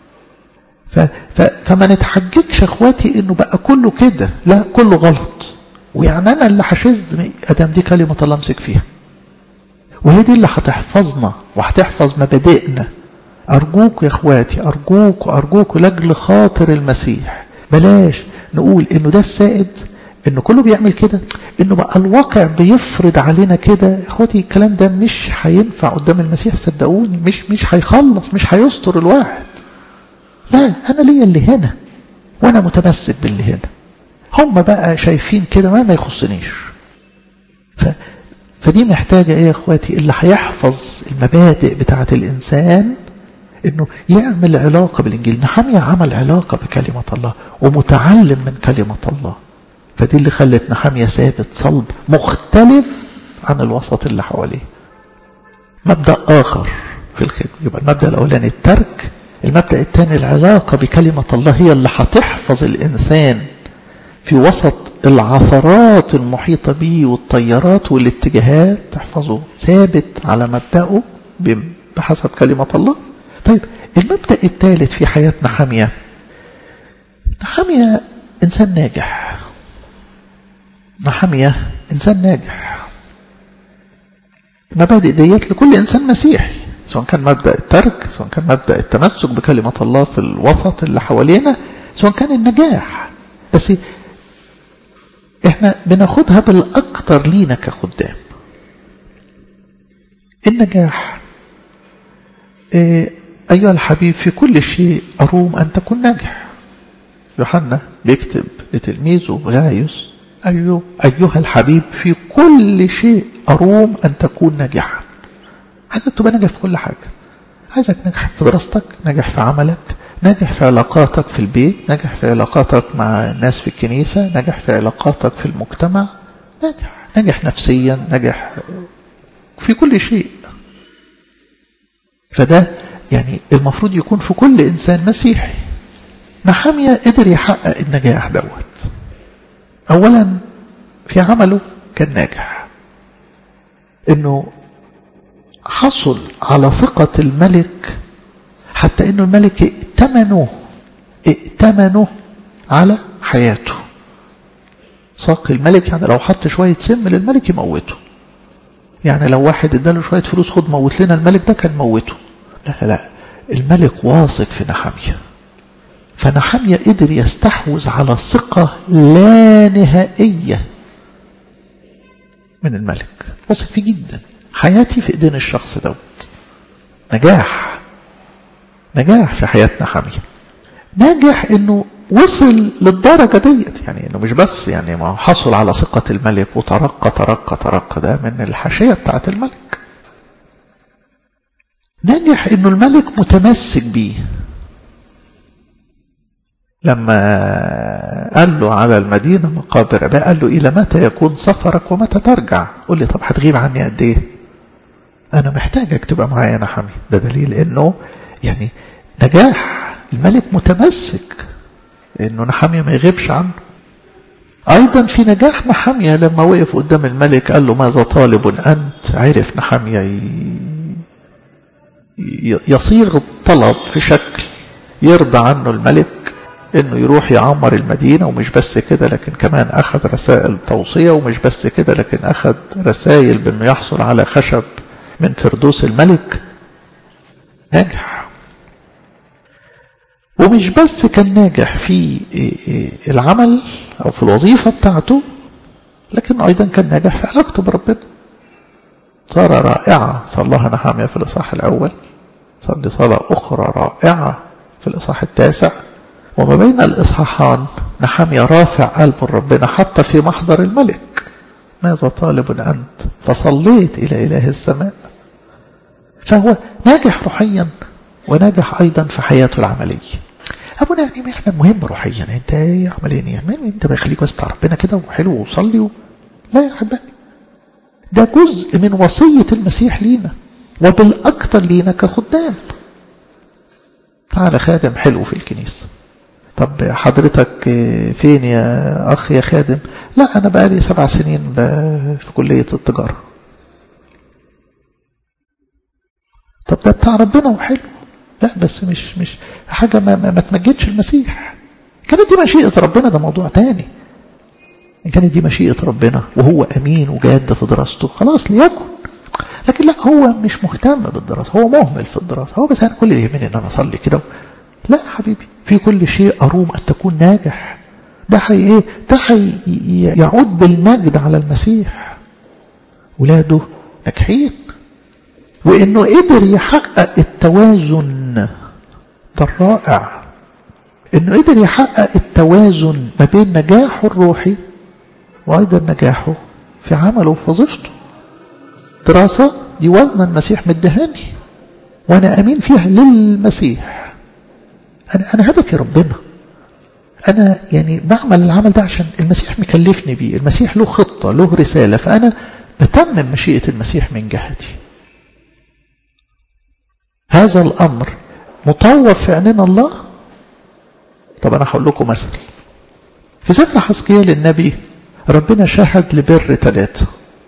Speaker 1: ف ف فما نتحججش اخواتي انه بقى كله كده لا كله غلط ويعني انا اللي هشذ ادام دي كلمه الله امسك فيها وهي دي اللي هتحفظنا وهتحفظ مبادئنا أرجوك يا إخواتي أرجوك أرجوك لأجل خاطر المسيح بلاش نقول إنه ده السائد إنه كله بيعمل كده إنه بقى الواقع بيفرض علينا كده يا إخواتي الكلام ده مش هينفع قدام المسيح صدقوني مش مش هيخلص مش هيستر الواحد لا أنا ليا اللي هنا وأنا متمسك باللي هنا هم بقى شايفين كده ما ما يخصنيش ف فدي محتاجة ايه يا اخواتي اللي هيحفظ المبادئ بتاعة الانسان انه يعمل علاقة بالانجيل نحمية عمل علاقة بكلمة الله ومتعلم من كلمة الله فدي اللي خلت نحمية ثابت صلب مختلف عن الوسط اللي حواليه مبدأ آخر في الخدمة يبقى المبدأ الأولاني الترك المبدأ الثاني العلاقة بكلمة الله هي اللي هتحفظ الإنسان في وسط العثرات المحيطة به والطيارات والاتجاهات تحفظه ثابت على مبدأه بحسب كلمة الله طيب المبدأ الثالث في حياة نحامية نحامية إنسان ناجح نحامية إنسان ناجح المبادئ ديت لكل إنسان مسيحي سواء كان مبدأ الترك سواء كان مبدأ التمسك بكلمة الله في الوسط اللي حوالينا سواء كان النجاح بس احنا بناخدها بالاكتر لينا كخدام النجاح إيه ايها الحبيب في كل شيء اروم ان تكون ناجح يوحنا بيكتب لتلميذه غايوس أيوه أيها الحبيب في كل شيء أروم أن تكون ناجحا عايزك تبقى ناجح في كل حاجة عايزك ناجح في دراستك ناجح في عملك ناجح في علاقاتك في البيت ناجح في علاقاتك مع الناس في الكنيسة ناجح في علاقاتك في المجتمع ناجح ناجح نفسيا ناجح في كل شيء فده يعني المفروض يكون في كل إنسان مسيحي نحامية قدر يحقق النجاح دوت أولا في عمله كان ناجح انه حصل على ثقة الملك حتى انه الملك ائتمنه ائتمنه على حياته ساق الملك يعني لو حط شوية سم للملك يموته يعني لو واحد اداله شوية فلوس خد موت لنا الملك ده كان موته لا لا لا الملك واثق في نحامية فنحامية قدر يستحوذ على ثقة لا نهائية من الملك واثق فيه جدا حياتي في ايدين الشخص دوت نجاح نجاح في حياة نحامية ناجح انه وصل للدرجة ديت يعني انه مش بس يعني ما حصل على ثقة الملك وترقى ترقى ترقى ده من الحاشية بتاعت الملك ناجح انه الملك متمسك بيه لما قال له على المدينة مقابر أباء قال له إلى متى يكون سفرك ومتى ترجع قل لي طب هتغيب عني قد إيه أنا محتاجك تبقى معايا أنا حامي ده دليل إنه يعني نجاح الملك متمسك إنه نحامية ما يغيبش عنه أيضا في نجاح نحامية لما وقف قدام الملك قال له ماذا طالب أنت عرف نحامية يصيغ الطلب في شكل يرضى عنه الملك انه يروح يعمر المدينة ومش بس كده لكن كمان اخذ رسائل توصية ومش بس كده لكن اخذ رسائل بانه يحصل على خشب من فردوس الملك ناجح ومش بس كان ناجح في العمل او في الوظيفة بتاعته لكن ايضا كان ناجح في علاقته بربنا صار رائعة صلىها نحامية في الإصحاح الأول صلي صلاة أخرى رائعة في الإصحاح التاسع وما بين الإصحاحان نحامية رافع قلب ربنا حتى في محضر الملك ماذا طالب أنت فصليت إلى إله السماء فهو ناجح روحيا وناجح أيضا في حياته العملية أبونا يعني احنا مهم روحيا انت ايه عمليا يعني انت بيخليك بس بتاع ربنا كده وحلو وصلي و... لا يا حبايبي ده جزء من وصية المسيح لينا وبالأكثر لينا كخدام تعالى خادم حلو في الكنيسة طب حضرتك فين يا أخ يا خادم لا أنا بقالي سبع سنين في كلية التجارة طب ده بتاع ربنا وحلو لا بس مش مش حاجة ما, ما, ما تمجدش المسيح كانت دي مشيئة ربنا ده موضوع تاني إن كانت دي مشيئة ربنا وهو أمين وجاد في دراسته خلاص ليكن لكن لا هو مش مهتم بالدراسة هو مهمل في الدراسة هو بس أنا كل اللي يهمني إن أنا أصلي كده لا حبيبي في كل شيء أروم أن تكون ناجح ده حي إيه ده حي يعود بالمجد على المسيح ولاده ناجحين وإنه قدر يحقق التوازن ده الرائع إنه قدر يحقق التوازن ما بين نجاحه الروحي وأيضا نجاحه في عمله وفي وظيفته دراسة دي وزن المسيح مدهاني وأنا أمين فيها للمسيح أنا, أنا هدفي ربنا أنا يعني بعمل العمل ده عشان المسيح مكلفني بيه المسيح له خطة له رسالة فأنا بتمم مشيئة المسيح من جهتي هذا الأمر مطوف في عيننا الله طب أنا هقول لكم مثل في سفر حسقيال النبي ربنا شهد لبر ثلاثة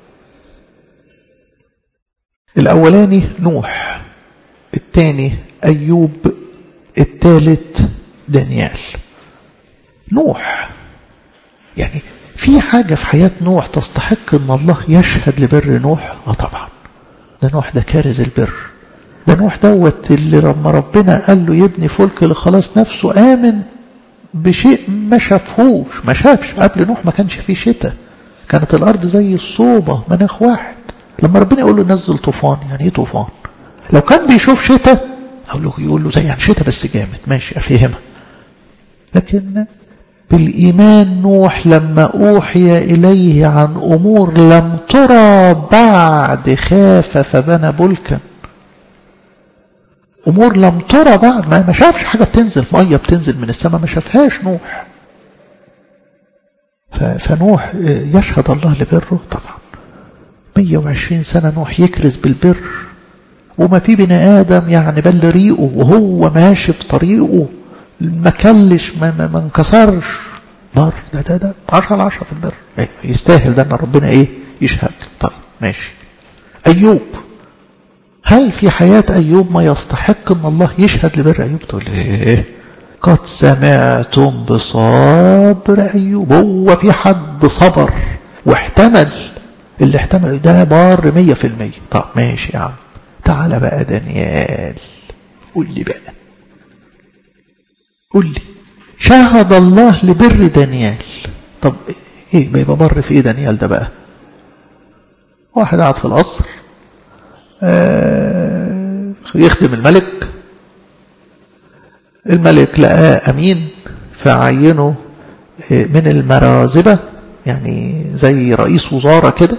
Speaker 1: الأولاني نوح الثاني أيوب الثالث دانيال نوح يعني في حاجة في حياة نوح تستحق ان الله يشهد لبر نوح اه طبعا ده نوح ده كارز البر ده نوح دوت اللي لما ربنا قال له يبني فلك لخلاص نفسه آمن بشيء ما شافهوش ما شافش قبل نوح ما كانش فيه شتاء كانت الأرض زي الصوبة مناخ واحد لما ربنا يقول له نزل طوفان يعني ايه طوفان لو كان بيشوف شتاء أقول له يقول له زي يعني شتاء بس جامد ماشي أفهمها لكن بالإيمان نوح لما أوحي إليه عن أمور لم ترى بعد خاف فبنى بلكا أمور لم ترى بعد ما ما شافش حاجة بتنزل مية بتنزل من السماء ما شافهاش نوح فنوح يشهد الله لبره طبعا 120 سنة نوح يكرز بالبر وما في بني آدم يعني بل ريقه وهو ماشي في طريقه ما كلش ما, ما, ما انكسرش بر ده ده ده 10 على 10 في البر يستاهل ده ان ربنا ايه يشهد طيب ماشي ايوب هل في حياة أيوب ما يستحق أن الله يشهد لبر أيوب تقول إيه قد سمعتم بصبر أيوب هو في حد صبر واحتمل اللي احتمل ده بار مية في المية طب ماشي يا عم تعال بقى دانيال قول لي بقى قول لي شهد الله لبر دانيال طب ايه بيبقى بر في ايه دانيال ده بقى واحد قاعد في القصر يخدم الملك الملك لقاه أمين فعينه من المرازبة يعني زي رئيس وزارة كده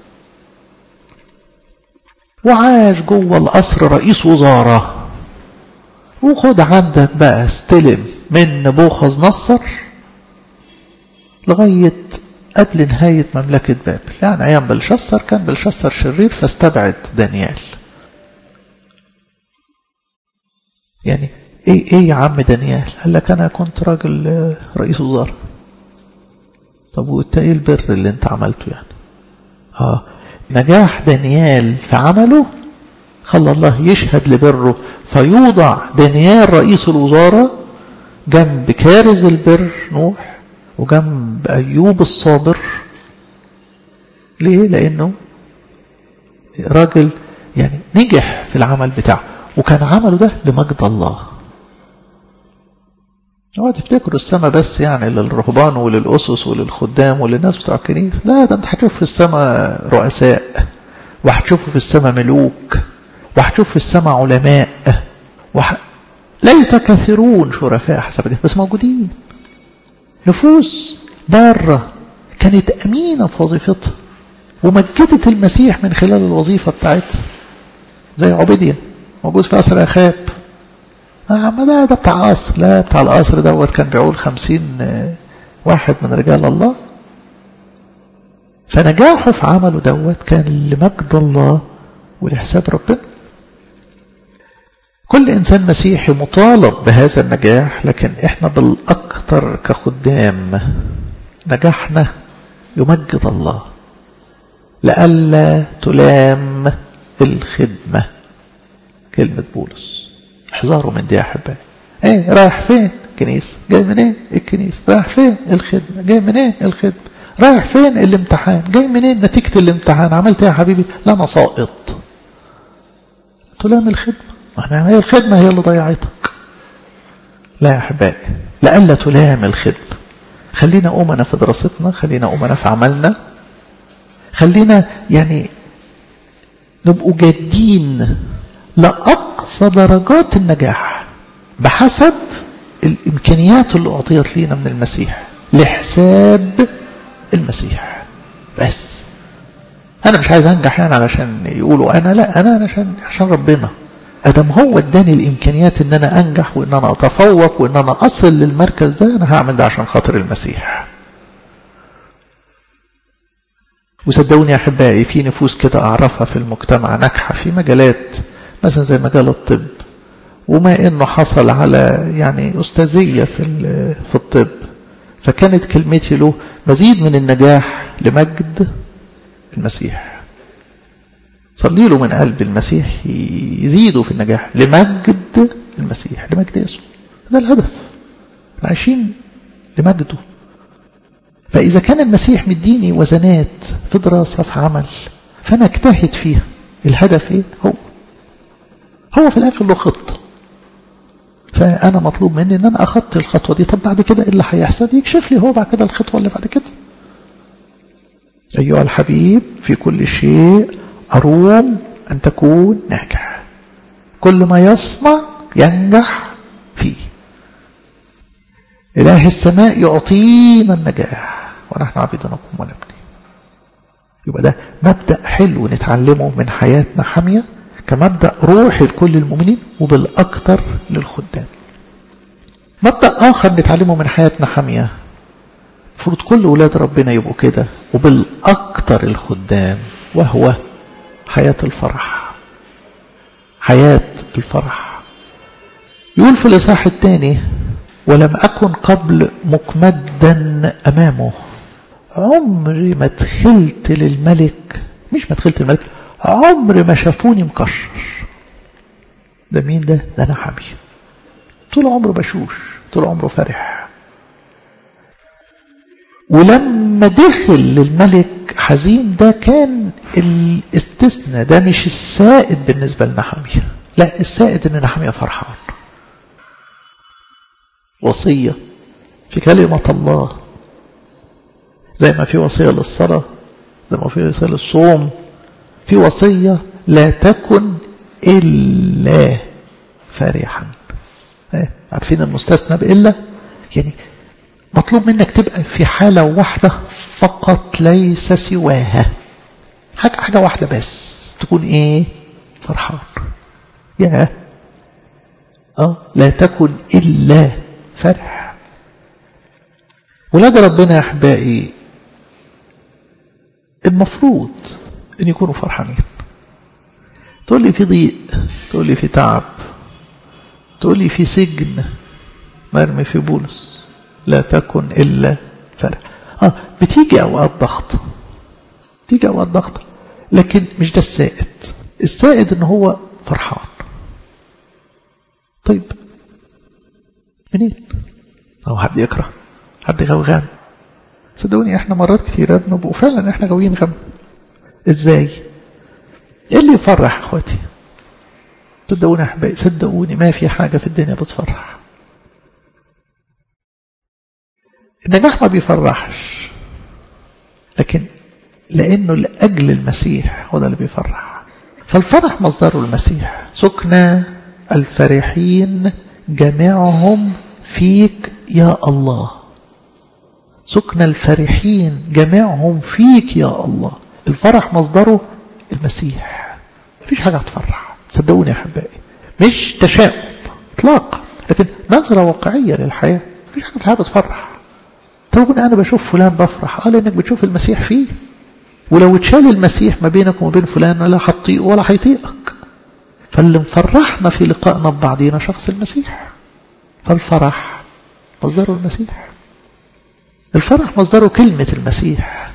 Speaker 1: وعاش جوه القصر رئيس وزارة وخد عندك بقى استلم من نبوخذ نصر لغاية قبل نهاية مملكة بابل يعني أيام بلشسر كان بلشسر شرير فاستبعد دانيال يعني ايه ايه يا عم دانيال قال لك انا كنت راجل رئيس وزراء طب وانت ايه البر اللي انت عملته يعني اه نجاح دانيال في عمله خلى الله يشهد لبره فيوضع دانيال رئيس الوزارة جنب كارز البر نوح وجنب أيوب الصابر ليه؟ لأنه راجل يعني نجح في العمل بتاعه وكان عمله ده لمجد الله اوعى تفتكروا السماء بس يعني للرهبان وللأسس وللخدام وللناس بتوع الكنيسة لا ده انت هتشوف في السماء رؤساء وهتشوفوا في السماء ملوك وهتشوف في السماء علماء وح... ليس كثيرون شرفاء حسب ده بس موجودين نفوس بارة كانت أمينة في وظيفتها ومجدت المسيح من خلال الوظيفة بتاعتها زي عبيدية موجود في قصر أخاب ما ده ده بتاع قصر لا بتاع القصر دوت كان بيعول خمسين واحد من رجال الله فنجاحه في عمله دوت كان لمجد الله ولحساب ربنا كل إنسان مسيحي مطالب بهذا النجاح لكن إحنا بالأكثر كخدام نجاحنا يمجد الله لئلا تلام الخدمة كلمة بولس احذروا من دي يا أحبائي ايه رايح فين كنيسة جاي منين الكنيسة رايح فين الخدمة جاي منين الخدمة رايح فين الامتحان جاي منين نتيجة الامتحان عملت ايه يا حبيبي لا انا ساقط تلام الخدمة احنا هي الخدمة هي اللي ضيعتك لا يا أحبائي لألا تلام الخدمة خلينا أمنا في دراستنا خلينا أمنا في عملنا خلينا يعني نبقوا جادين لأقصى درجات النجاح بحسب الإمكانيات اللي أعطيت لينا من المسيح لحساب المسيح بس أنا مش عايز أنجح يعني علشان يقولوا أنا لا أنا عشان عشان ربنا أدم هو اداني الإمكانيات إن أنا أنجح وإن أنا أتفوق وإن أنا أصل للمركز ده أنا هعمل ده عشان خاطر المسيح وصدقوني يا أحبائي في نفوس كده أعرفها في المجتمع ناجحة في مجالات مثلا زي مجال الطب وما إنه حصل على يعني أستاذية في في الطب فكانت كلمتي له مزيد من النجاح لمجد المسيح صلي له من قلب المسيح يزيدوا في النجاح لمجد المسيح لمجد اسمه ده الهدف احنا عايشين لمجده فإذا كان المسيح مديني وزنات في دراسة في عمل فأنا اجتهد فيها الهدف ايه هو هو في الآخر له خطة فأنا مطلوب مني أن أنا أخطي الخطوة دي طب بعد كده إيه اللي هيحصل يكشف لي هو بعد كده الخطوة اللي بعد كده أيها الحبيب في كل شيء أروم أن تكون ناجح كل ما يصنع ينجح فيه إله السماء يعطينا النجاح ونحن عبيد نقوم ونبني يبقى ده مبدأ حلو نتعلمه من حياتنا حامية كمبدأ روحي لكل المؤمنين وبالأكثر للخدام مبدأ آخر نتعلمه من حياتنا حامية المفروض كل أولاد ربنا يبقوا كده وبالأكثر الخدام وهو حياة الفرح حياة الفرح يقول في الإصحاح الثاني ولم أكن قبل مكمدا أمامه عمري ما دخلت للملك مش ما دخلت الملك عمري ما شافوني مكشر ده مين ده ده أنا حبي طول عمره بشوش طول عمره فرح ولما دخل للملك حزين ده كان الاستثناء ده مش السائد بالنسبة لنحمية لا السائد ان نحمية فرحان وصية في كلمة الله زي ما في وصية للصلاة زي ما في وصية للصوم في وصية لا تكن إلا فرحا عارفين المستثنى بإلا يعني مطلوب منك تبقى في حالة واحدة فقط ليس سواها حاجة, حاجة واحدة بس تكون ايه فرحان يا اه لا تكن إلا فرح ولاد ربنا يا أحبائي المفروض ان يكونوا فرحانين تقول لي في ضيق تقول لي في تعب تقول لي في سجن مرمي في بولس لا تكن إلا فرح آه بتيجي أوقات ضغط تيجي أوقات ضغط لكن مش ده السائد السائد ان هو فرحان طيب منين هو حد يكره حد غوغان صدقوني احنا مرات كتيرة بنبقوا فعلا احنا غاويين غم ازاي ايه اللي يفرح اخواتي صدقوني يا احبائي صدقوني ما في حاجة في الدنيا بتفرح النجاح ما بيفرحش لكن لأنه لأجل المسيح هو ده اللي بيفرح فالفرح مصدره المسيح سكنى الفرحين جميعهم فيك يا الله سكن الفرحين جميعهم فيك يا الله الفرح مصدره المسيح مفيش حاجة هتفرح صدقوني يا أحبائي مش تشاؤم اطلاقا لكن نظرة واقعية للحياة مفيش حاجة في الحياة بتفرح طب أنا بشوف فلان بفرح قال إنك بتشوف المسيح فيه ولو اتشال المسيح ما بينك وما بين فلان ولا هتطيقه ولا هيطيقك فاللي مفرحنا في لقائنا ببعضينا شخص المسيح فالفرح مصدره المسيح الفرح مصدره كلمة المسيح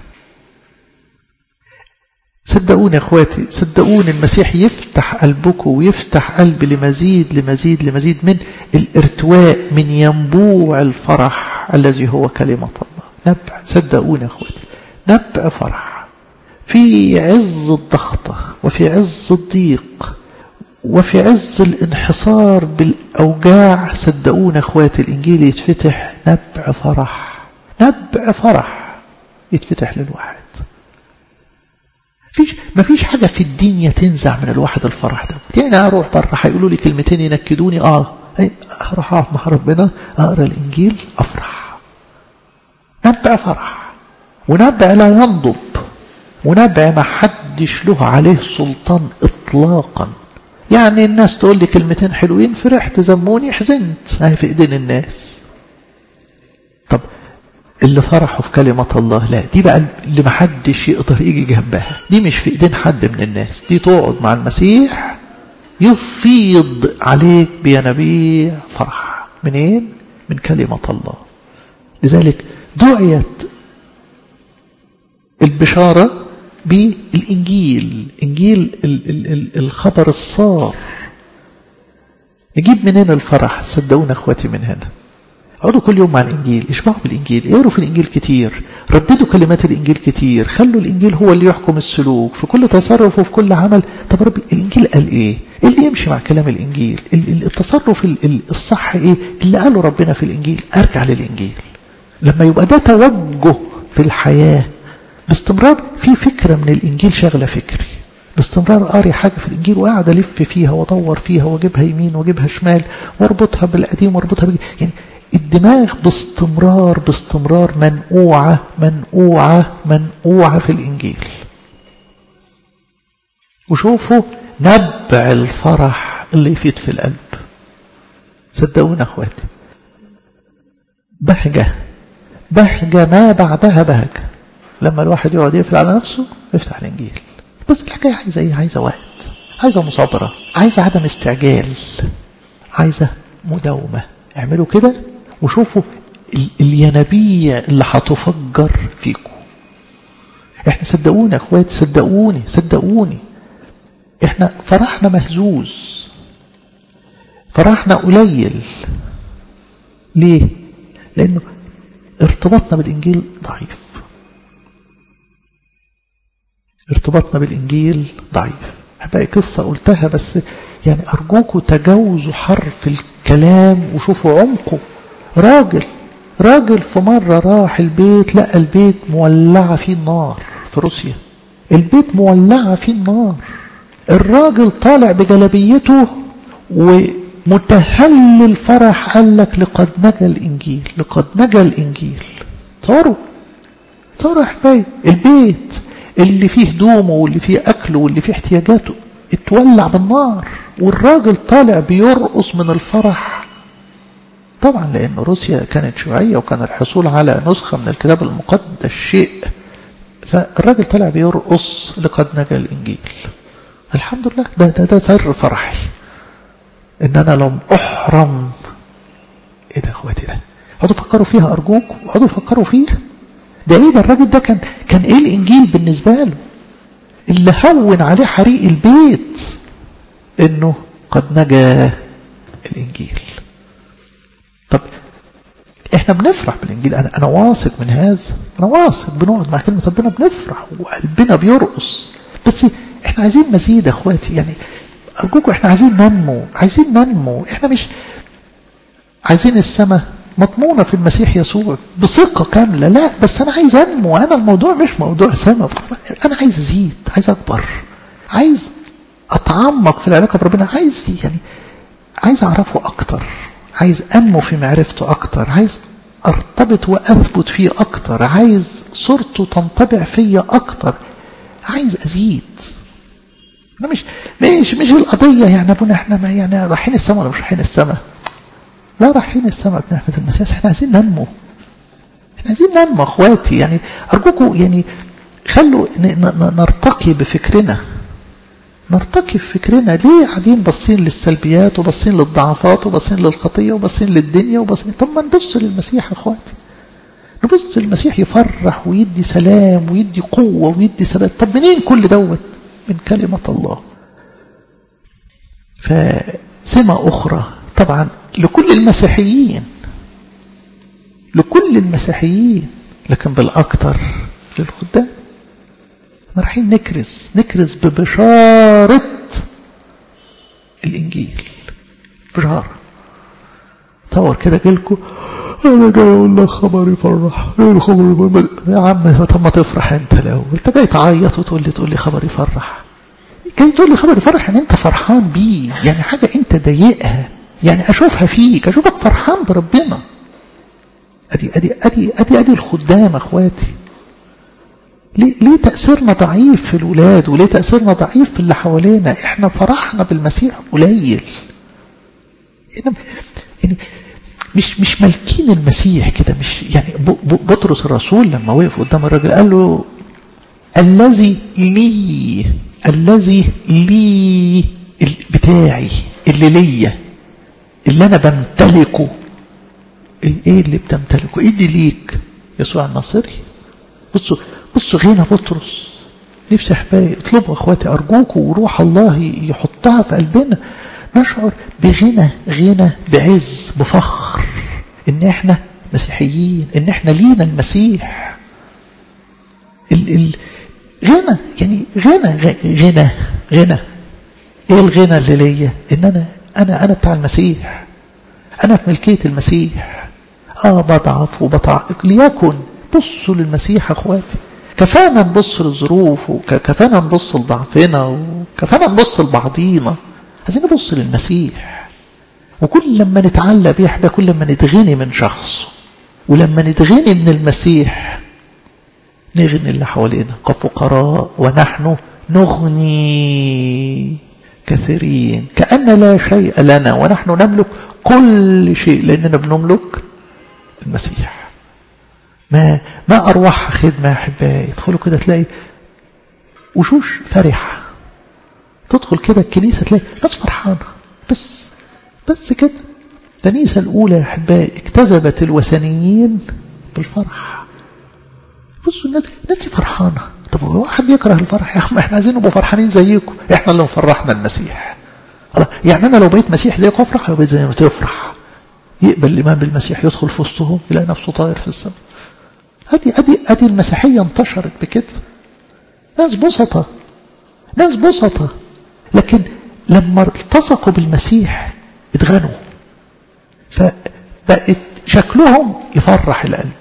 Speaker 1: صدقوني يا اخواتي صدقوني المسيح يفتح قلبكم ويفتح قلبي لمزيد لمزيد لمزيد من الارتواء من ينبوع الفرح الذي هو كلمة الله نبع صدقوني يا اخواتي نبع فرح في عز الضغطة وفي عز الضيق وفي عز الانحصار بالأوجاع صدقونا اخواتي الإنجيل يتفتح نبع فرح نبع فرح يتفتح للواحد فيش ما فيش حاجة في الدنيا تنزع من الواحد الفرح ده يعني أروح بره هيقولوا لي كلمتين ينكدوني آه أروح أقف مع ربنا أقرأ الإنجيل أفرح نبع فرح ونبع لا ينضب ونبع ما حدش له عليه سلطان إطلاقا يعني الناس تقول لي كلمتين حلوين فرحت زموني حزنت هاي في ايدين الناس طب اللي فرحوا في كلمة الله لا دي بقى اللي محدش يقدر يجي جنبها دي مش في ايدين حد من الناس دي تقعد مع المسيح يفيض عليك بينابيع فرح منين من كلمة الله لذلك دعيت البشارة بالإنجيل إنجيل الخبر الصار نجيب منين الفرح صدقونا اخواتي من هنا اقعدوا كل يوم مع الإنجيل اشبعوا بالإنجيل اقروا في الإنجيل كتير رددوا كلمات الإنجيل كتير خلوا الإنجيل هو اللي يحكم السلوك في كل تصرف وفي كل عمل طب ربي الإنجيل قال إيه اللي يمشي مع كلام الإنجيل التصرف الصح إيه اللي قاله ربنا في الإنجيل أرجع للإنجيل لما يبقى ده توجه في الحياة باستمرار في فكرة من الإنجيل شغلة فكري باستمرار قاري حاجة في الإنجيل وقاعد ألف فيها وأدور فيها وأجيبها يمين وأجيبها شمال وأربطها بالقديم وأربطها بالجديد يعني الدماغ باستمرار باستمرار منقوعة منقوعة منقوعة في الإنجيل وشوفوا نبع الفرح اللي يفيد في القلب صدقونا أخواتي بهجة بهجة ما بعدها بهجة لما الواحد يقعد يقفل على نفسه يفتح الإنجيل بس الحكاية عايزة إيه عايزة وقت عايزة مصابرة عايزة عدم استعجال عايزة مداومة اعملوا كده وشوفوا الينابيع اللي هتفجر فيكم احنا صدقوني يا اخواتي صدقوني صدقوني احنا فرحنا مهزوز فرحنا قليل ليه لانه ارتباطنا بالانجيل ضعيف ارتباطنا بالإنجيل ضعيف هبقى قصة قلتها بس يعني أرجوكوا تجاوزوا حرف الكلام وشوفوا عمقه راجل راجل في مرة راح البيت لقى البيت مولعة فيه النار في روسيا البيت مولعة فيه النار الراجل طالع بجلبيته ومتهلل فرح قال لك لقد نجا الإنجيل لقد نجا الإنجيل تصوروا تصوروا يا حبايبي البيت اللي فيه هدومه واللي فيه أكله واللي فيه احتياجاته اتولع بالنار والراجل طالع بيرقص من الفرح طبعا لأن روسيا كانت شيوعية وكان الحصول على نسخة من الكتاب المقدس شيء فالراجل طلع بيرقص لقد نجا الإنجيل الحمد لله ده ده ده سر فرحي إن أنا لم أحرم إيه ده أخواتي ده اقعدوا فكروا فيها أرجوكم اقعدوا فكروا فيها ده إيه ده الراجل ده كان كان إيه الإنجيل بالنسبة له اللي هون عليه حريق البيت إنه قد نجا الإنجيل طب احنا بنفرح بالانجيل انا انا واثق من هذا انا واثق بنقعد مع كلمه ربنا بنفرح وقلبنا بيرقص بس احنا عايزين مزيد يا اخواتي يعني ارجوكم احنا عايزين ننمو عايزين ننمو احنا مش عايزين السماء مضمونة في المسيح يسوع بثقة كاملة لا بس أنا عايز أنمو أنا الموضوع مش موضوع سماء أنا عايز أزيد عايز أكبر عايز أتعمق في العلاقة بربنا عايز يعني عايز أعرفه أكتر عايز أنمو في معرفته أكتر عايز أرتبط وأثبت فيه أكتر عايز صورته تنطبع فيا أكتر عايز أزيد أنا مش مش مش القضية يعني أبونا إحنا ما يعني رايحين السماء ولا مش رايحين السماء لا رايحين السماء بنعمة المسيح إحنا عايزين ننمو إحنا عايزين ننمو أخواتي يعني أرجوكم يعني خلوا نرتقي بفكرنا نرتقي في فكرنا ليه قاعدين باصين للسلبيات وباصين للضعفات وباصين للخطية وباصين للدنيا وباصين طب ما نبص للمسيح يا اخواتي نبص للمسيح يفرح ويدي سلام ويدي قوة ويدي ثبات طب منين كل دوت من كلمة الله فسمة أخرى طبعا لكل المسيحيين لكل المسيحيين لكن بالأكثر للخدام احنا رايحين نكرز نكرز ببشارة الإنجيل بشارة تصور كده جيلكم أنا جاي أقول لك خبر يفرح إيه الخبر يفرح يا عم طب ما تفرح أنت لو أنت جاي تعيط وتقول لي تقول لي خبر يفرح جاي تقول لي خبر يفرح إن أنت فرحان بيه يعني حاجة أنت ضايقها يعني أشوفها فيك أشوفك فرحان بربنا أدي أدي أدي أدي أدي الخدام أخواتي ليه, ليه تأثيرنا ضعيف في الولاد وليه تأثيرنا ضعيف في اللي حوالينا احنا فرحنا بالمسيح قليل يعني مش مش مالكين المسيح كده مش يعني بطرس الرسول لما وقف قدام الراجل قال له الذي لي الذي لي بتاعي اللي ليا اللي انا بمتلكه ايه اللي بتمتلكه ايه اللي ليك يسوع الناصري بصوا بصوا غنى بطرس نفسي احبائي اطلبوا اخواتي ارجوكم وروح الله يحطها في قلبنا نشعر بغنى غنى بعز بفخر ان احنا مسيحيين ان احنا لينا المسيح ال ال غنى يعني غنى غنى غنى ايه الغنى اللي ليا ان انا انا انا بتاع المسيح انا في ملكيه المسيح اه بضعف وبضعف ليكن بصوا للمسيح اخواتي كفانا نبص للظروف وكفانا نبص لضعفنا وكفانا نبص لبعضينا عايزين نبص للمسيح وكل لما نتعلى بيه احنا كل لما نتغني من شخص ولما نتغني من المسيح نغني اللي حوالينا كفقراء ونحن نغني كثيرين كأن لا شيء لنا ونحن نملك كل شيء لأننا بنملك المسيح ما ما أروح خدمة يا أحبائي ادخلوا كده تلاقي وشوش فرحة تدخل كده الكنيسة تلاقي ناس فرحانة بس بس كده الكنيسة الأولى يا أحبائي اكتسبت الوثنيين بالفرح بصوا الناس الناس فرحانة طب هو واحد بيكره الفرح يا عم احنا عايزين نبقى فرحانين زيكم احنا اللي مفرحنا المسيح يعني انا لو بقيت مسيح زيكم افرح لو بقيت زي ما تفرح يقبل الإمام بالمسيح يدخل في وسطهم يلاقي نفسه طاير في السماء ادي ادي ادي المسيحيه انتشرت بكده ناس بسطة ناس بسطة لكن لما التصقوا بالمسيح اتغنوا فبقت شكلهم يفرح القلب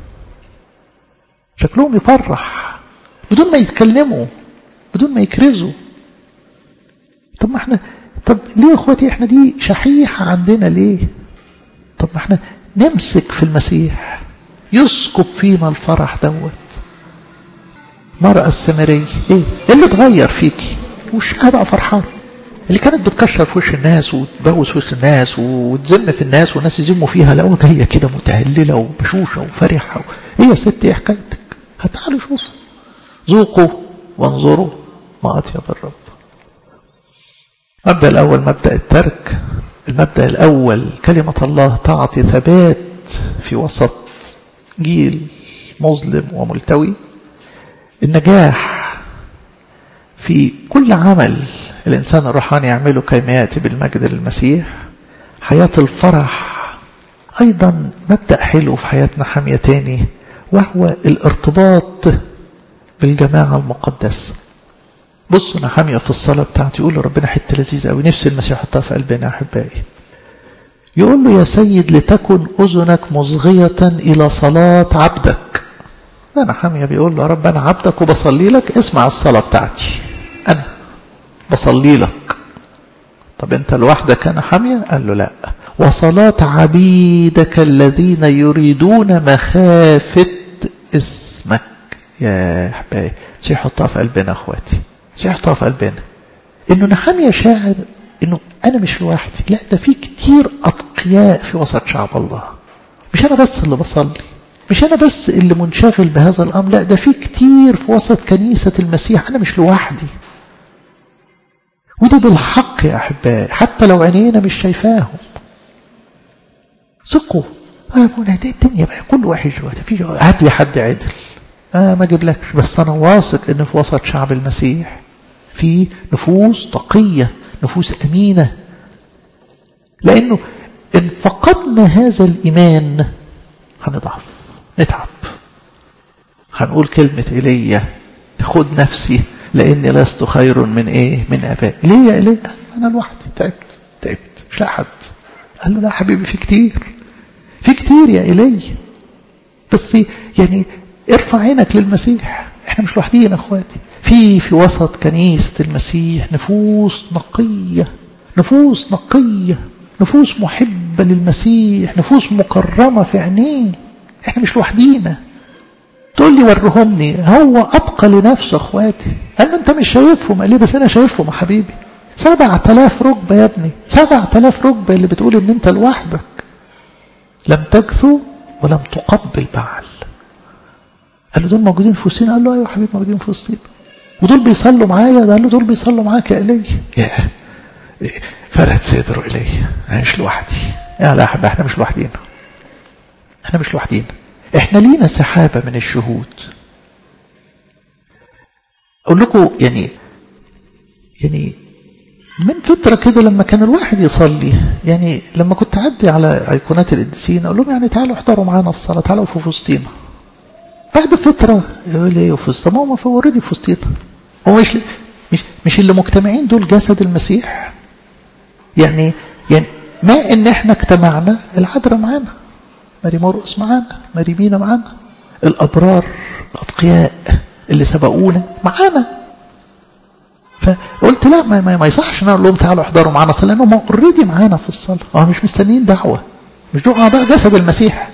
Speaker 1: شكلهم يفرح بدون ما يتكلموا بدون ما يكرزوا طب ما احنا طب ليه يا اخواتي احنا دي شحيحة عندنا ليه طب ما احنا نمسك في المسيح يسكب فينا الفرح دوت مرأة السامرية ايه اللي اتغير فيكي وشها بقى فرحان اللي كانت بتكشر في وش الناس وتبوس في وش الناس وتذم في الناس والناس يذموا فيها لقوها جايه كده متهلله وبشوشه وفرحه ايه يا ست ايه حكايتك؟ هتعالوا شوفوا ذوقوا وانظروا ما أطيب الرب المبدأ الأول مبدأ الترك المبدأ الأول كلمة الله تعطي ثبات في وسط جيل مظلم وملتوي النجاح في كل عمل الإنسان الروحاني يعمله كيما يأتي بالمجد للمسيح حياة الفرح أيضا مبدأ حلو في حياتنا حامية تاني وهو الارتباط بالجماعة المقدسة بصوا نحامية في الصلاة بتاعتي يقول له ربنا حتة لذيذة أوي نفس المسيح يحطها في قلبنا أحبائي يقول له يا سيد لتكن أذنك مصغية إلى صلاة عبدك ده نحامية بيقول له يا رب أنا عبدك وبصلي لك اسمع الصلاة بتاعتي أنا بصلي لك طب أنت لوحدك أنا حامية قال له لا وصلاة عبيدك الذين يريدون مخافة اسمك يا أحبائي شيء يحطها في قلبنا أخواتي شيء يحطها في قلبنا إنه نحامية شاعر إنه أنا مش لوحدي لا ده في كتير أتقياء في وسط شعب الله مش أنا بس اللي بصلي مش أنا بس اللي منشغل بهذا الأمر لا ده في كتير في وسط كنيسة المسيح أنا مش لوحدي وده بالحق يا أحبائي حتى لو عينينا مش شايفاهم ثقوا آه دي الدنيا بقى كل واحد جواتي في هات لي حد عدل آه ما اجيبلكش بس انا واثق ان في وسط شعب المسيح في نفوس تقية نفوس امينة لانه ان فقدنا هذا الايمان هنضعف نتعب هنقول كلمة ايليا خد نفسي لاني لست خير من ايه من ابائي ليه يا ايليا انا لوحدي تعبت تعبت مش لاقي حد قال له لا حبيبي في كتير في كتير يا إلي بس يعني ارفع عينك للمسيح احنا مش لوحدين اخواتي في في وسط كنيسة المسيح نفوس نقية نفوس نقية نفوس محبة للمسيح نفوس مكرمة في عينيه احنا مش لوحدينا تقول لي ورهمني هو أبقى لنفسه اخواتي قال له انت مش شايفهم قال لي بس انا شايفهم يا حبيبي سبع تلاف ركبة يا ابني سبع تلاف ركبة اللي بتقول ان انت لوحدك لم تجثوا ولم تقبل بعل قال له دول موجودين في وسطينا قال له ايوه حبيبي موجودين في وسطينا ودول بيصلوا معايا قال له دول بيصلوا معاك يا الي يا فرد صدره الي انا مش لوحدي يا لا حبيبي احنا مش لوحدينا احنا مش لوحدينا احنا لينا سحابة من الشهود اقول لكم يعني يعني من فترة كده لما كان الواحد يصلي يعني لما كنت أعدي على أيقونات القديسين أقول لهم يعني تعالوا احضروا معانا الصلاة تعالوا في وسطينا بعد فترة يقول لي في وسطينا ما هو اوريدي في وسطينا هو مش مش مش اللي مجتمعين دول جسد المسيح يعني يعني ما ان احنا اجتمعنا العذراء معانا ماري مرقس معانا ماري مينا معانا الابرار الاتقياء اللي سبقونا معانا فقلت لا ما, ما, ما يصحش ان اقول لهم تعالوا احضروا معانا صلاه لانهم اوريدي معانا في الصلاه اه مش مستنيين دعوه مش دول اعضاء جسد المسيح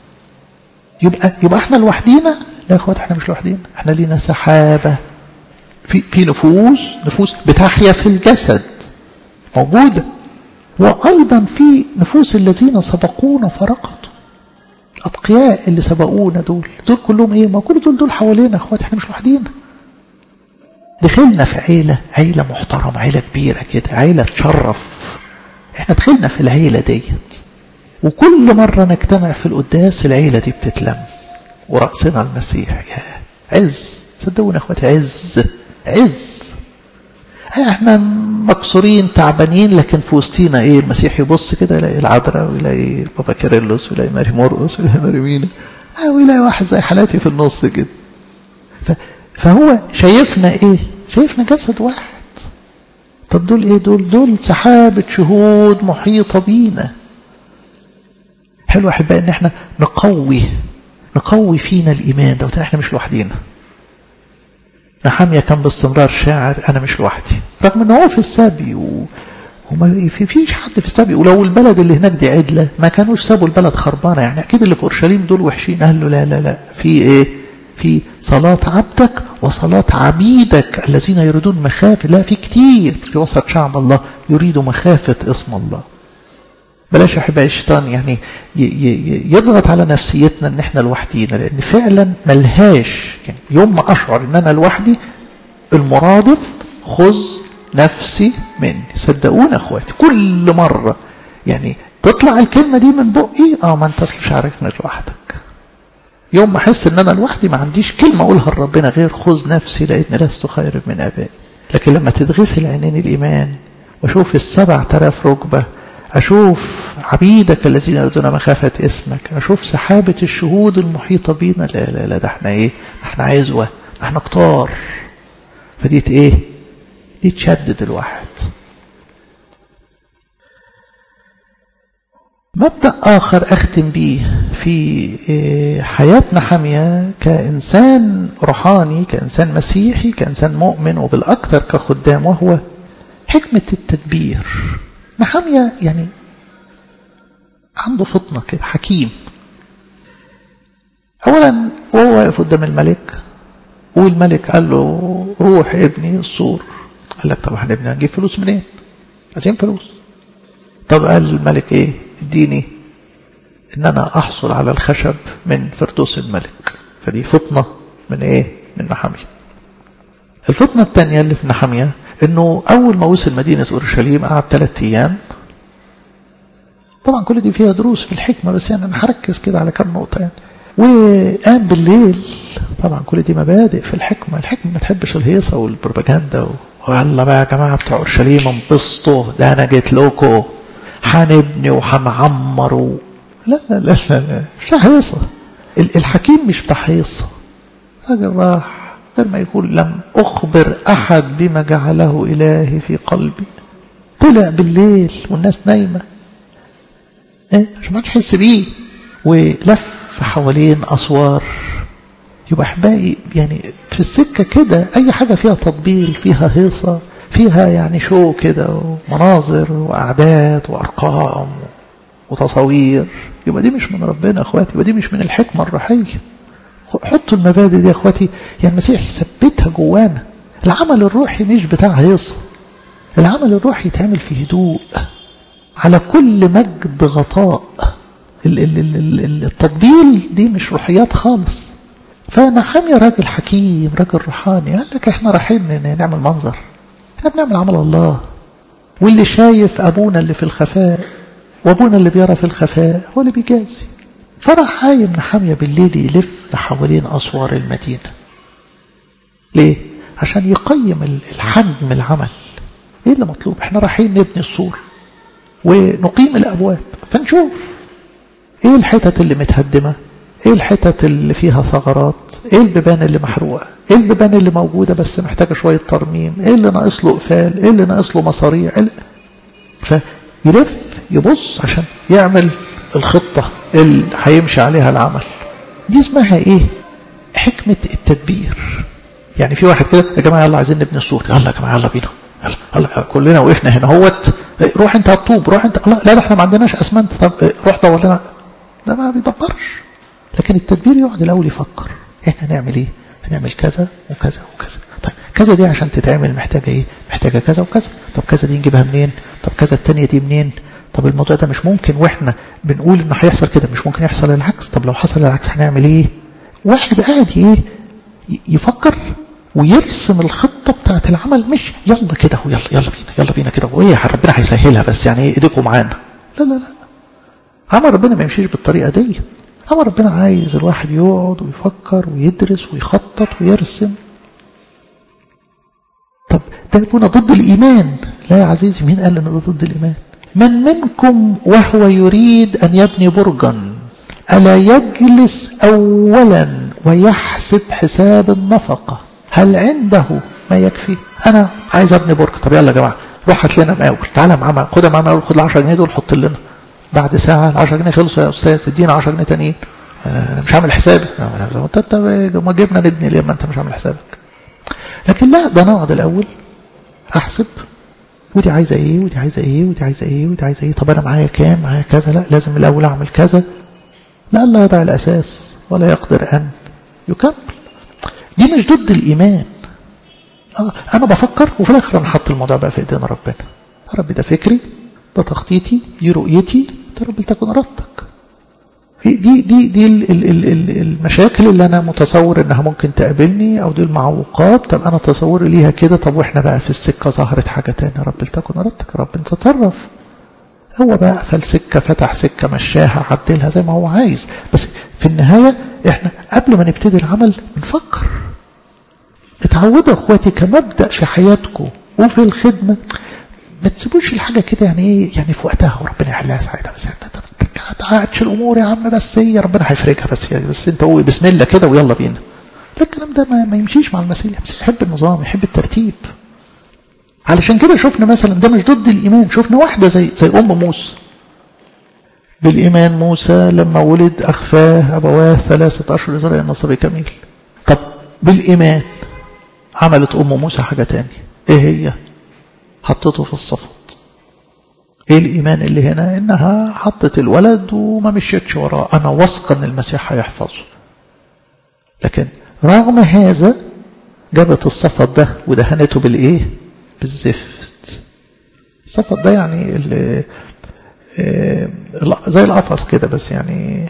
Speaker 1: يبقى يبقى احنا لوحدينا لا يا اخوات احنا مش لوحدينا احنا لينا سحابه في في نفوس نفوس بتحيا في الجسد موجوده وايضا في نفوس الذين سبقونا فرقدوا الاتقياء اللي سبقونا دول دول كلهم ايه ما كل دول دول حوالينا اخوات احنا مش لوحدينا دخلنا في عيلة عيلة محترمة عيلة كبيرة كده عيلة تشرف احنا دخلنا في العيلة ديت وكل مرة نجتمع في القداس العيلة دي بتتلم ورأسنا المسيح يا عز صدقونا اخواتي عز عز احنا مكسورين تعبانين لكن في وسطينا ايه المسيح يبص كده يلاقي العذراء ويلاقي بابا كيرلس ويلاقي ماري مرقس ويلاقي ماري مينا اه ويلاقي واحد زي حالاتي في النص كده فهو شايفنا ايه شايفنا جسد واحد طب دول ايه دول دول سحابة شهود محيطة بينا حلو احبائي ان احنا نقوي نقوي فينا الايمان ده احنا مش لوحدينا نحامية كان باستمرار شاعر انا مش لوحدي رغم ان هو في السبي و... وما في فيش حد في السبي ولو البلد اللي هناك دي عدلة ما كانوش سابوا البلد خربانة يعني اكيد اللي في اورشليم دول وحشين قال له لا لا لا في ايه في صلاة عبدك وصلاة عبيدك الذين يريدون مخافة لا في كتير في وسط شعب الله يريدوا مخافة اسم الله بلاش احبائي الشيطان يعني يضغط على نفسيتنا ان احنا لوحدينا لان فعلا ملهاش يعني يوم ما اشعر ان انا لوحدي المرادف خذ نفسي مني صدقونا اخواتي كل مره يعني تطلع الكلمه دي من بقي اه ما انت اصل شعرك لوحدك يوم ما احس ان انا لوحدي ما عنديش كلمه اقولها لربنا غير خذ نفسي لاني لست خير من ابائي لكن لما تتغسل عينين الايمان واشوف السبع تلاف ركبه أشوف عبيدك الذين يردون مخافة اسمك أشوف سحابة الشهود المحيطة بينا لا لا لا ده احنا ايه احنا عزوة ده احنا كتار فديت ايه دي تشدد الواحد مبدأ آخر أختم به في حياتنا حامية كإنسان روحاني كإنسان مسيحي كإنسان مؤمن وبالأكثر كخدام وهو حكمة التدبير نحامية يعني عنده فطنة كده حكيم أولا وهو واقف قدام الملك والملك قال له روح ابني السور قال لك طب احنا ابني هنجيب فلوس منين عايزين فلوس طب قال الملك ايه اديني ان انا احصل على الخشب من فردوس الملك فدي فطنة من ايه من نحامية الفطنة الثانية اللي في نحامية انه اول ما وصل مدينة اورشليم قعد ثلاثة ايام طبعا كل دي فيها دروس في الحكمة بس يعني انا هركز كده على كام نقطة يعني وقام بالليل طبعا كل دي مبادئ في الحكمة الحكمة ما تحبش الهيصة والبروباجندا و... ويلا بقى يا جماعة بتوع اورشليم انبسطوا ده انا جيت لكم هنبني وهنعمر و... لا لا لا لا, لا. مش بتاع هيصة الحكيم مش بتاع هيصة راجل راح غير ما يقول لم أخبر أحد بما جعله إلهي في قلبي طلع بالليل والناس نايمة إيه عشان ما تحس بيه ولف حوالين أسوار يبقى أحبائي يعني في السكة كده أي حاجة فيها تطبيل فيها هيصة فيها يعني شو كده ومناظر وأعداد وأرقام وتصاوير يبقى دي مش من ربنا أخواتي يبقى دي مش من الحكمة الروحية حطوا المبادئ دي يا اخواتي يعني المسيح يثبتها جوانا العمل الروحي مش بتاع هيصة العمل الروحي يتعمل في هدوء على كل مجد غطاء التطبيل دي مش روحيات خالص فانا حامي راجل حكيم راجل روحاني قال لك احنا رايحين نعمل منظر احنا بنعمل عمل الله واللي شايف ابونا اللي في الخفاء وابونا اللي بيرى في الخفاء هو اللي بيجازي فراح هايم نحامية بالليل يلف حوالين أسوار المدينة ليه؟ عشان يقيم الحجم العمل ايه اللي مطلوب احنا رايحين نبني السور ونقيم الأبواب فنشوف ايه الحتت اللي متهدمة ايه الحتت اللي فيها ثغرات ايه البيبان اللي محروقة ايه البيبان اللي موجودة بس محتاجة شوية ترميم ايه اللي ناقص له قفال ايه اللي ناقص له مصاريع إيه فيلف يبص عشان يعمل الخطة اللي هيمشي عليها العمل دي اسمها ايه حكمة التدبير يعني في واحد كده يا جماعة يلا عايزين نبني السور يلا يا جماعة يلا بينا يلا يلا كلنا وقفنا هنا هوت روح انت هتطوب روح انت لا لا احنا ما عندناش اسمنت طب روح دور لنا ده ما بيدبرش لكن التدبير يقعد الاول يفكر احنا هنعمل ايه هنعمل كذا وكذا وكذا طيب كذا دي عشان تتعمل محتاجه ايه محتاجه كذا وكذا طب كذا دي نجيبها منين طب كذا الثانيه دي منين طب الموضوع ده مش ممكن واحنا بنقول ان هيحصل كده مش ممكن يحصل العكس طب لو حصل العكس هنعمل ايه واحد قاعد ايه يفكر ويرسم الخطه بتاعت العمل مش يلا كده ويلا يلا بينا يلا بينا كده وايه ربنا هيسهلها بس يعني ايديكم معانا لا لا لا عمل ربنا ما يمشيش بالطريقه دي عمل ربنا عايز الواحد يقعد ويفكر ويدرس ويخطط ويرسم طب ده يكون ضد الايمان لا يا عزيزي مين قال ان ده ضد الايمان من منكم وهو يريد أن يبني برجا ألا يجلس أولا ويحسب حساب النفقة هل عنده ما يكفي أنا عايز أبني برج طب يلا يا جماعة روح هات لنا مقاول تعالى معانا خدها معانا مقاول خد ال 10 جنيه دول حط لنا بعد ساعة ال 10 جنيه خلصوا يا أستاذ ادينا 10 جنيه تانيين أنا مش عامل حسابي انت ما جبنا نبني ليه ما انت مش عامل حسابك لكن لا ده نقعد الأول أحسب ودي عايزة ايه ودي عايزة ايه ودي عايزة ايه ودي عايزة ايه طب انا معايا كام معايا كذا لا لازم الاول اعمل كذا لا الله يضع الاساس ولا يقدر ان يكمل دي مش ضد الايمان آه انا بفكر وفي الاخر انا حط الموضوع بقى في ايدينا ربنا يا رب ده فكري ده تخطيطي دي رؤيتي رب لتكن ارادتك دي دي دي ال ال ال ال المشاكل اللي انا متصور انها ممكن تقابلني او دي المعوقات طب انا تصوري ليها كده طب واحنا بقى في السكه ظهرت حاجه تانية رب لتكن ارادتك يا رب انت تصرف هو بقى قفل سكه فتح سكه مشاها عدلها زي ما هو عايز بس في النهايه احنا قبل ما نبتدي العمل بنفكر اتعودوا اخواتي كمبدا في حياتكم وفي الخدمه ما تسيبوش الحاجه كده يعني ايه يعني في وقتها وربنا يحلها ساعتها بس انت ما تعقدش الامور يا عم بس هي ربنا هيفرجها بس يعني بس انت قول بسم الله كده ويلا بينا لا الكلام ده ما, ما يمشيش مع المسيح المسيح يحب النظام يحب الترتيب علشان كده شفنا مثلا ده مش ضد الايمان شفنا واحده زي زي ام موسى بالإيمان موسى لما ولد أخفاه أبواه ثلاثة أشهر إزراء النصر كميل طب بالإيمان عملت أم موسى حاجة تانية إيه هي حطته في الصفط إيه الإيمان اللي هنا إنها حطت الولد وما مشيتش وراه أنا واثقة إن المسيح هيحفظه لكن رغم هذا جابت الصفط ده ودهنته بالإيه بالزفت الصفط ده يعني اللي زي القفص كده بس يعني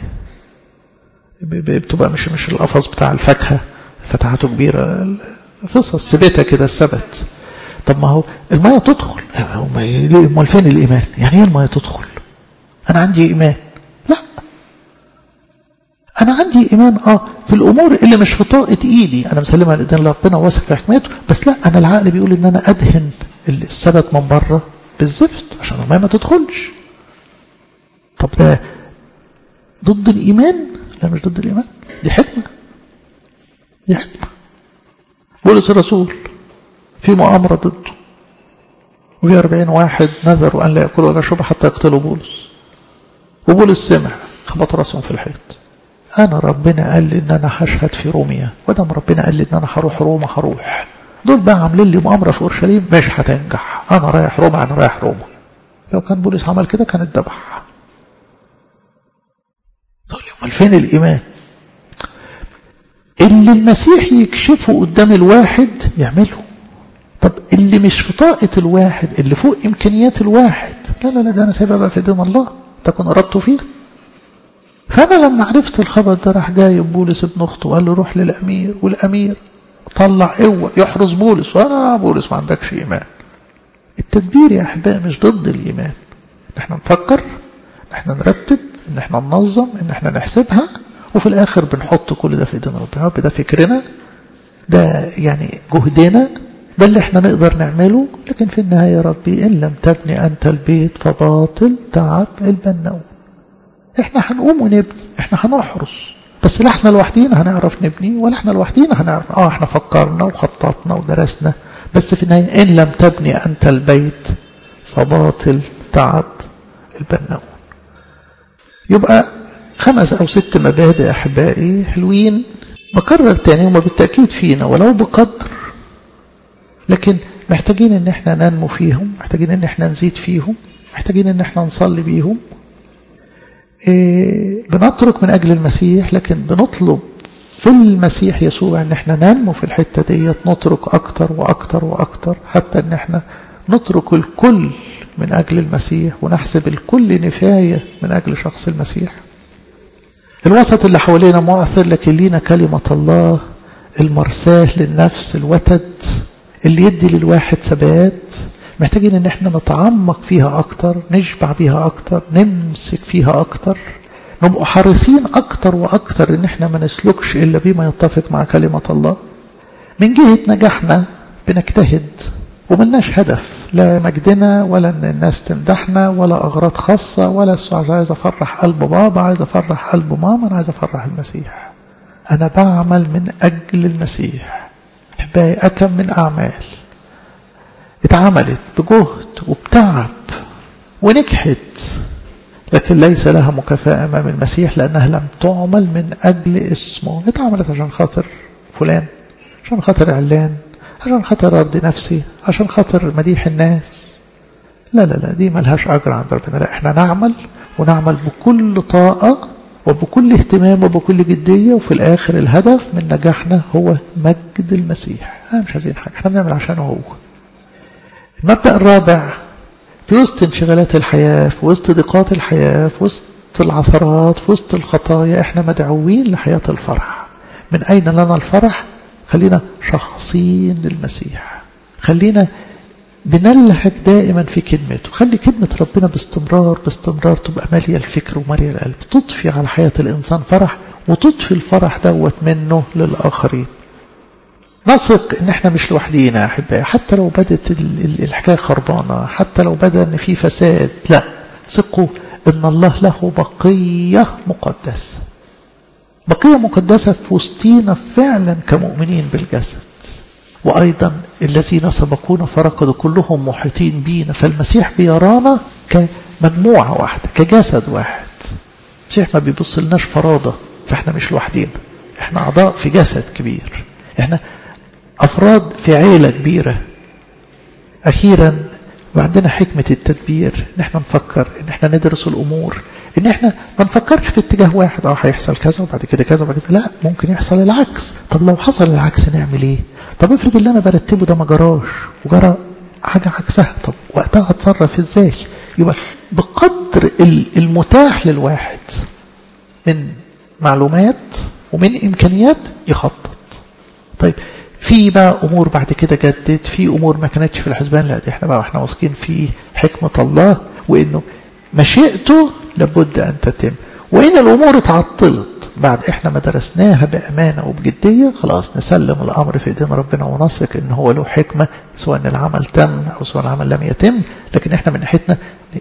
Speaker 1: بتبقى مش مش القفص بتاع الفاكهة فتحته كبيرة فصص سبتها كده السبت طب ما هو المية تدخل امال فين الإيمان يعني ايه المية تدخل أنا عندي إيمان لا أنا عندي إيمان آه في الأمور اللي مش في طاقة إيدي أنا مسلمها لإيدين ربنا واثق في حكمته بس لا أنا العقل بيقول إن أنا أدهن السبت من بره بالزفت عشان المية ما تدخلش طب ده ضد الإيمان لا مش ضد الإيمان دي حكمة دي حكمة بولس الرسول في مؤامرة ضده وفي أربعين واحد نذروا أن لا يأكلوا ولا يشربوا حتى يقتلوا بولس وبولس سمع خبط راسهم في الحيط أنا ربنا قال لي إن أنا هشهد في روميا ودم ربنا قال لي إن أنا هروح روما هروح دول بقى عاملين لي مؤامرة في أورشليم مش هتنجح أنا رايح روما أنا رايح روما لو كان بولس عمل كده كان اتذبح تقول لي امال فين الايمان اللي المسيح يكشفه قدام الواحد يعمله طب اللي مش في طاقة الواحد اللي فوق إمكانيات الواحد لا لا لا ده أنا سايبها بقى في دين الله تكون أردت فيه فأنا لما عرفت الخبر ده راح جايب بولس ابن أخته وقال له روح للأمير والأمير طلع قوة يحرس بولس وأنا بولس ما عندكش إيمان التدبير يا أحبائي مش ضد الإيمان احنا نفكر احنا نرتب ان احنا ننظم ان احنا نحسبها وفي الاخر بنحط كل ده في ايدينا ربنا ده فكرنا ده يعني جهدنا ده اللي احنا نقدر نعمله لكن في النهاية يا ربي إن لم تبني أنت البيت فباطل تعب البناء احنا هنقوم ونبني احنا هنحرس بس لا احنا لوحدينا هنعرف نبني ولا احنا لوحدينا هنعرف اه احنا فكرنا وخططنا ودرسنا بس في النهاية إن لم تبني أنت البيت فباطل تعب البناء يبقى خمس أو ست مبادئ أحبائي حلوين بكرر تاني هما بالتأكيد فينا ولو بقدر لكن محتاجين ان احنا ننمو فيهم محتاجين ان احنا نزيد فيهم محتاجين ان احنا نصلي بيهم إيه بنترك من أجل المسيح لكن بنطلب في المسيح يسوع ان احنا ننمو في الحتة ديت نترك أكتر وأكتر وأكتر حتى ان احنا نترك الكل من أجل المسيح ونحسب الكل نفاية من أجل شخص المسيح الوسط اللي حوالينا مؤثر لكن لينا كلمة الله المرساه للنفس الوتد اللي يدي للواحد ثبات محتاجين ان احنا نتعمق فيها اكتر نشبع بيها اكتر نمسك فيها اكتر نبقى حريصين اكتر واكتر ان احنا ما نسلكش الا بما يتفق مع كلمة الله من جهة نجاحنا بنجتهد وملناش هدف لا مجدنا ولا ان الناس تمدحنا ولا اغراض خاصة ولا عايز افرح قلب بابا عايز افرح قلب ماما انا عايز افرح المسيح انا بعمل من اجل المسيح احبائي اكم من اعمال اتعملت بجهد وبتعب ونجحت لكن ليس لها مكافأة أمام المسيح لأنها لم تعمل من أجل اسمه اتعملت عشان خاطر فلان عشان خاطر إعلان عشان خاطر أرضي نفسي عشان خاطر مديح الناس لا لا لا دي ملهاش أجر عند ربنا لا احنا نعمل ونعمل بكل طاقة وبكل اهتمام وبكل جدية وفي الآخر الهدف من نجاحنا هو مجد المسيح احنا مش عايزين حاجة احنا بنعمل عشانه هو المبدأ الرابع في وسط انشغالات الحياة في وسط ضيقات الحياة في وسط العثرات في وسط الخطايا احنا مدعوين لحياة الفرح من أين لنا الفرح خلينا شخصين للمسيح خلينا بنلهج دائما في كلمته خلي كلمة ربنا باستمرار باستمرار تبقى مالية الفكر ومالية القلب تضفي على حياة الإنسان فرح وتضفي الفرح دوت منه للآخرين نثق ان احنا مش لوحدينا يا احبائي حتى لو بدت الحكايه خربانه حتى لو بدا ان في فساد لا ثقوا ان الله له بقيه مقدسه بقيه مقدسه في وسطينا فعلا كمؤمنين بالجسد وايضا الذين سبقونا فركضوا كلهم محيطين بينا فالمسيح بيرانا كمجموعه واحده كجسد واحد المسيح ما بيبص لناش فراده فاحنا مش لوحدينا احنا اعضاء في جسد كبير احنا أفراد في عيلة كبيرة أخيرا وعندنا حكمة التدبير ان احنا نفكر ان احنا ندرس الامور ان احنا ما نفكرش في اتجاه واحد اه هيحصل كذا وبعد كده كذا وبعد كده لا ممكن يحصل العكس طب لو حصل العكس نعمل ايه طب افرض اللي انا برتبه ده ما جراش وجرى حاجة عكسها طب وقتها اتصرف ازاي يبقى بقدر المتاح للواحد من معلومات ومن امكانيات يخطط طيب في بقى امور بعد كده جدت في امور ما كانتش في الحسبان لا دي احنا بقى احنا واثقين في حكمه الله وانه مشيئته لابد ان تتم وان الامور اتعطلت بعد احنا ما درسناها بامانه وبجديه خلاص نسلم الامر في ايدين ربنا ونثق ان هو له حكمه سواء العمل تم او سواء العمل لم يتم لكن احنا من ناحيتنا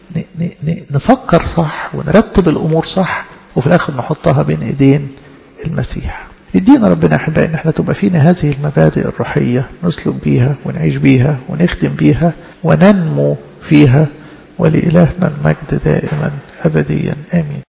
Speaker 1: نفكر صح ونرتب الامور صح وفي الاخر نحطها بين ايدين المسيح يدينا ربنا احبائي ان احنا تبقى فينا هذه المبادئ الروحيه نسلك بيها ونعيش بيها ونخدم بيها وننمو فيها ولإلهنا المجد دائما أبديا آمين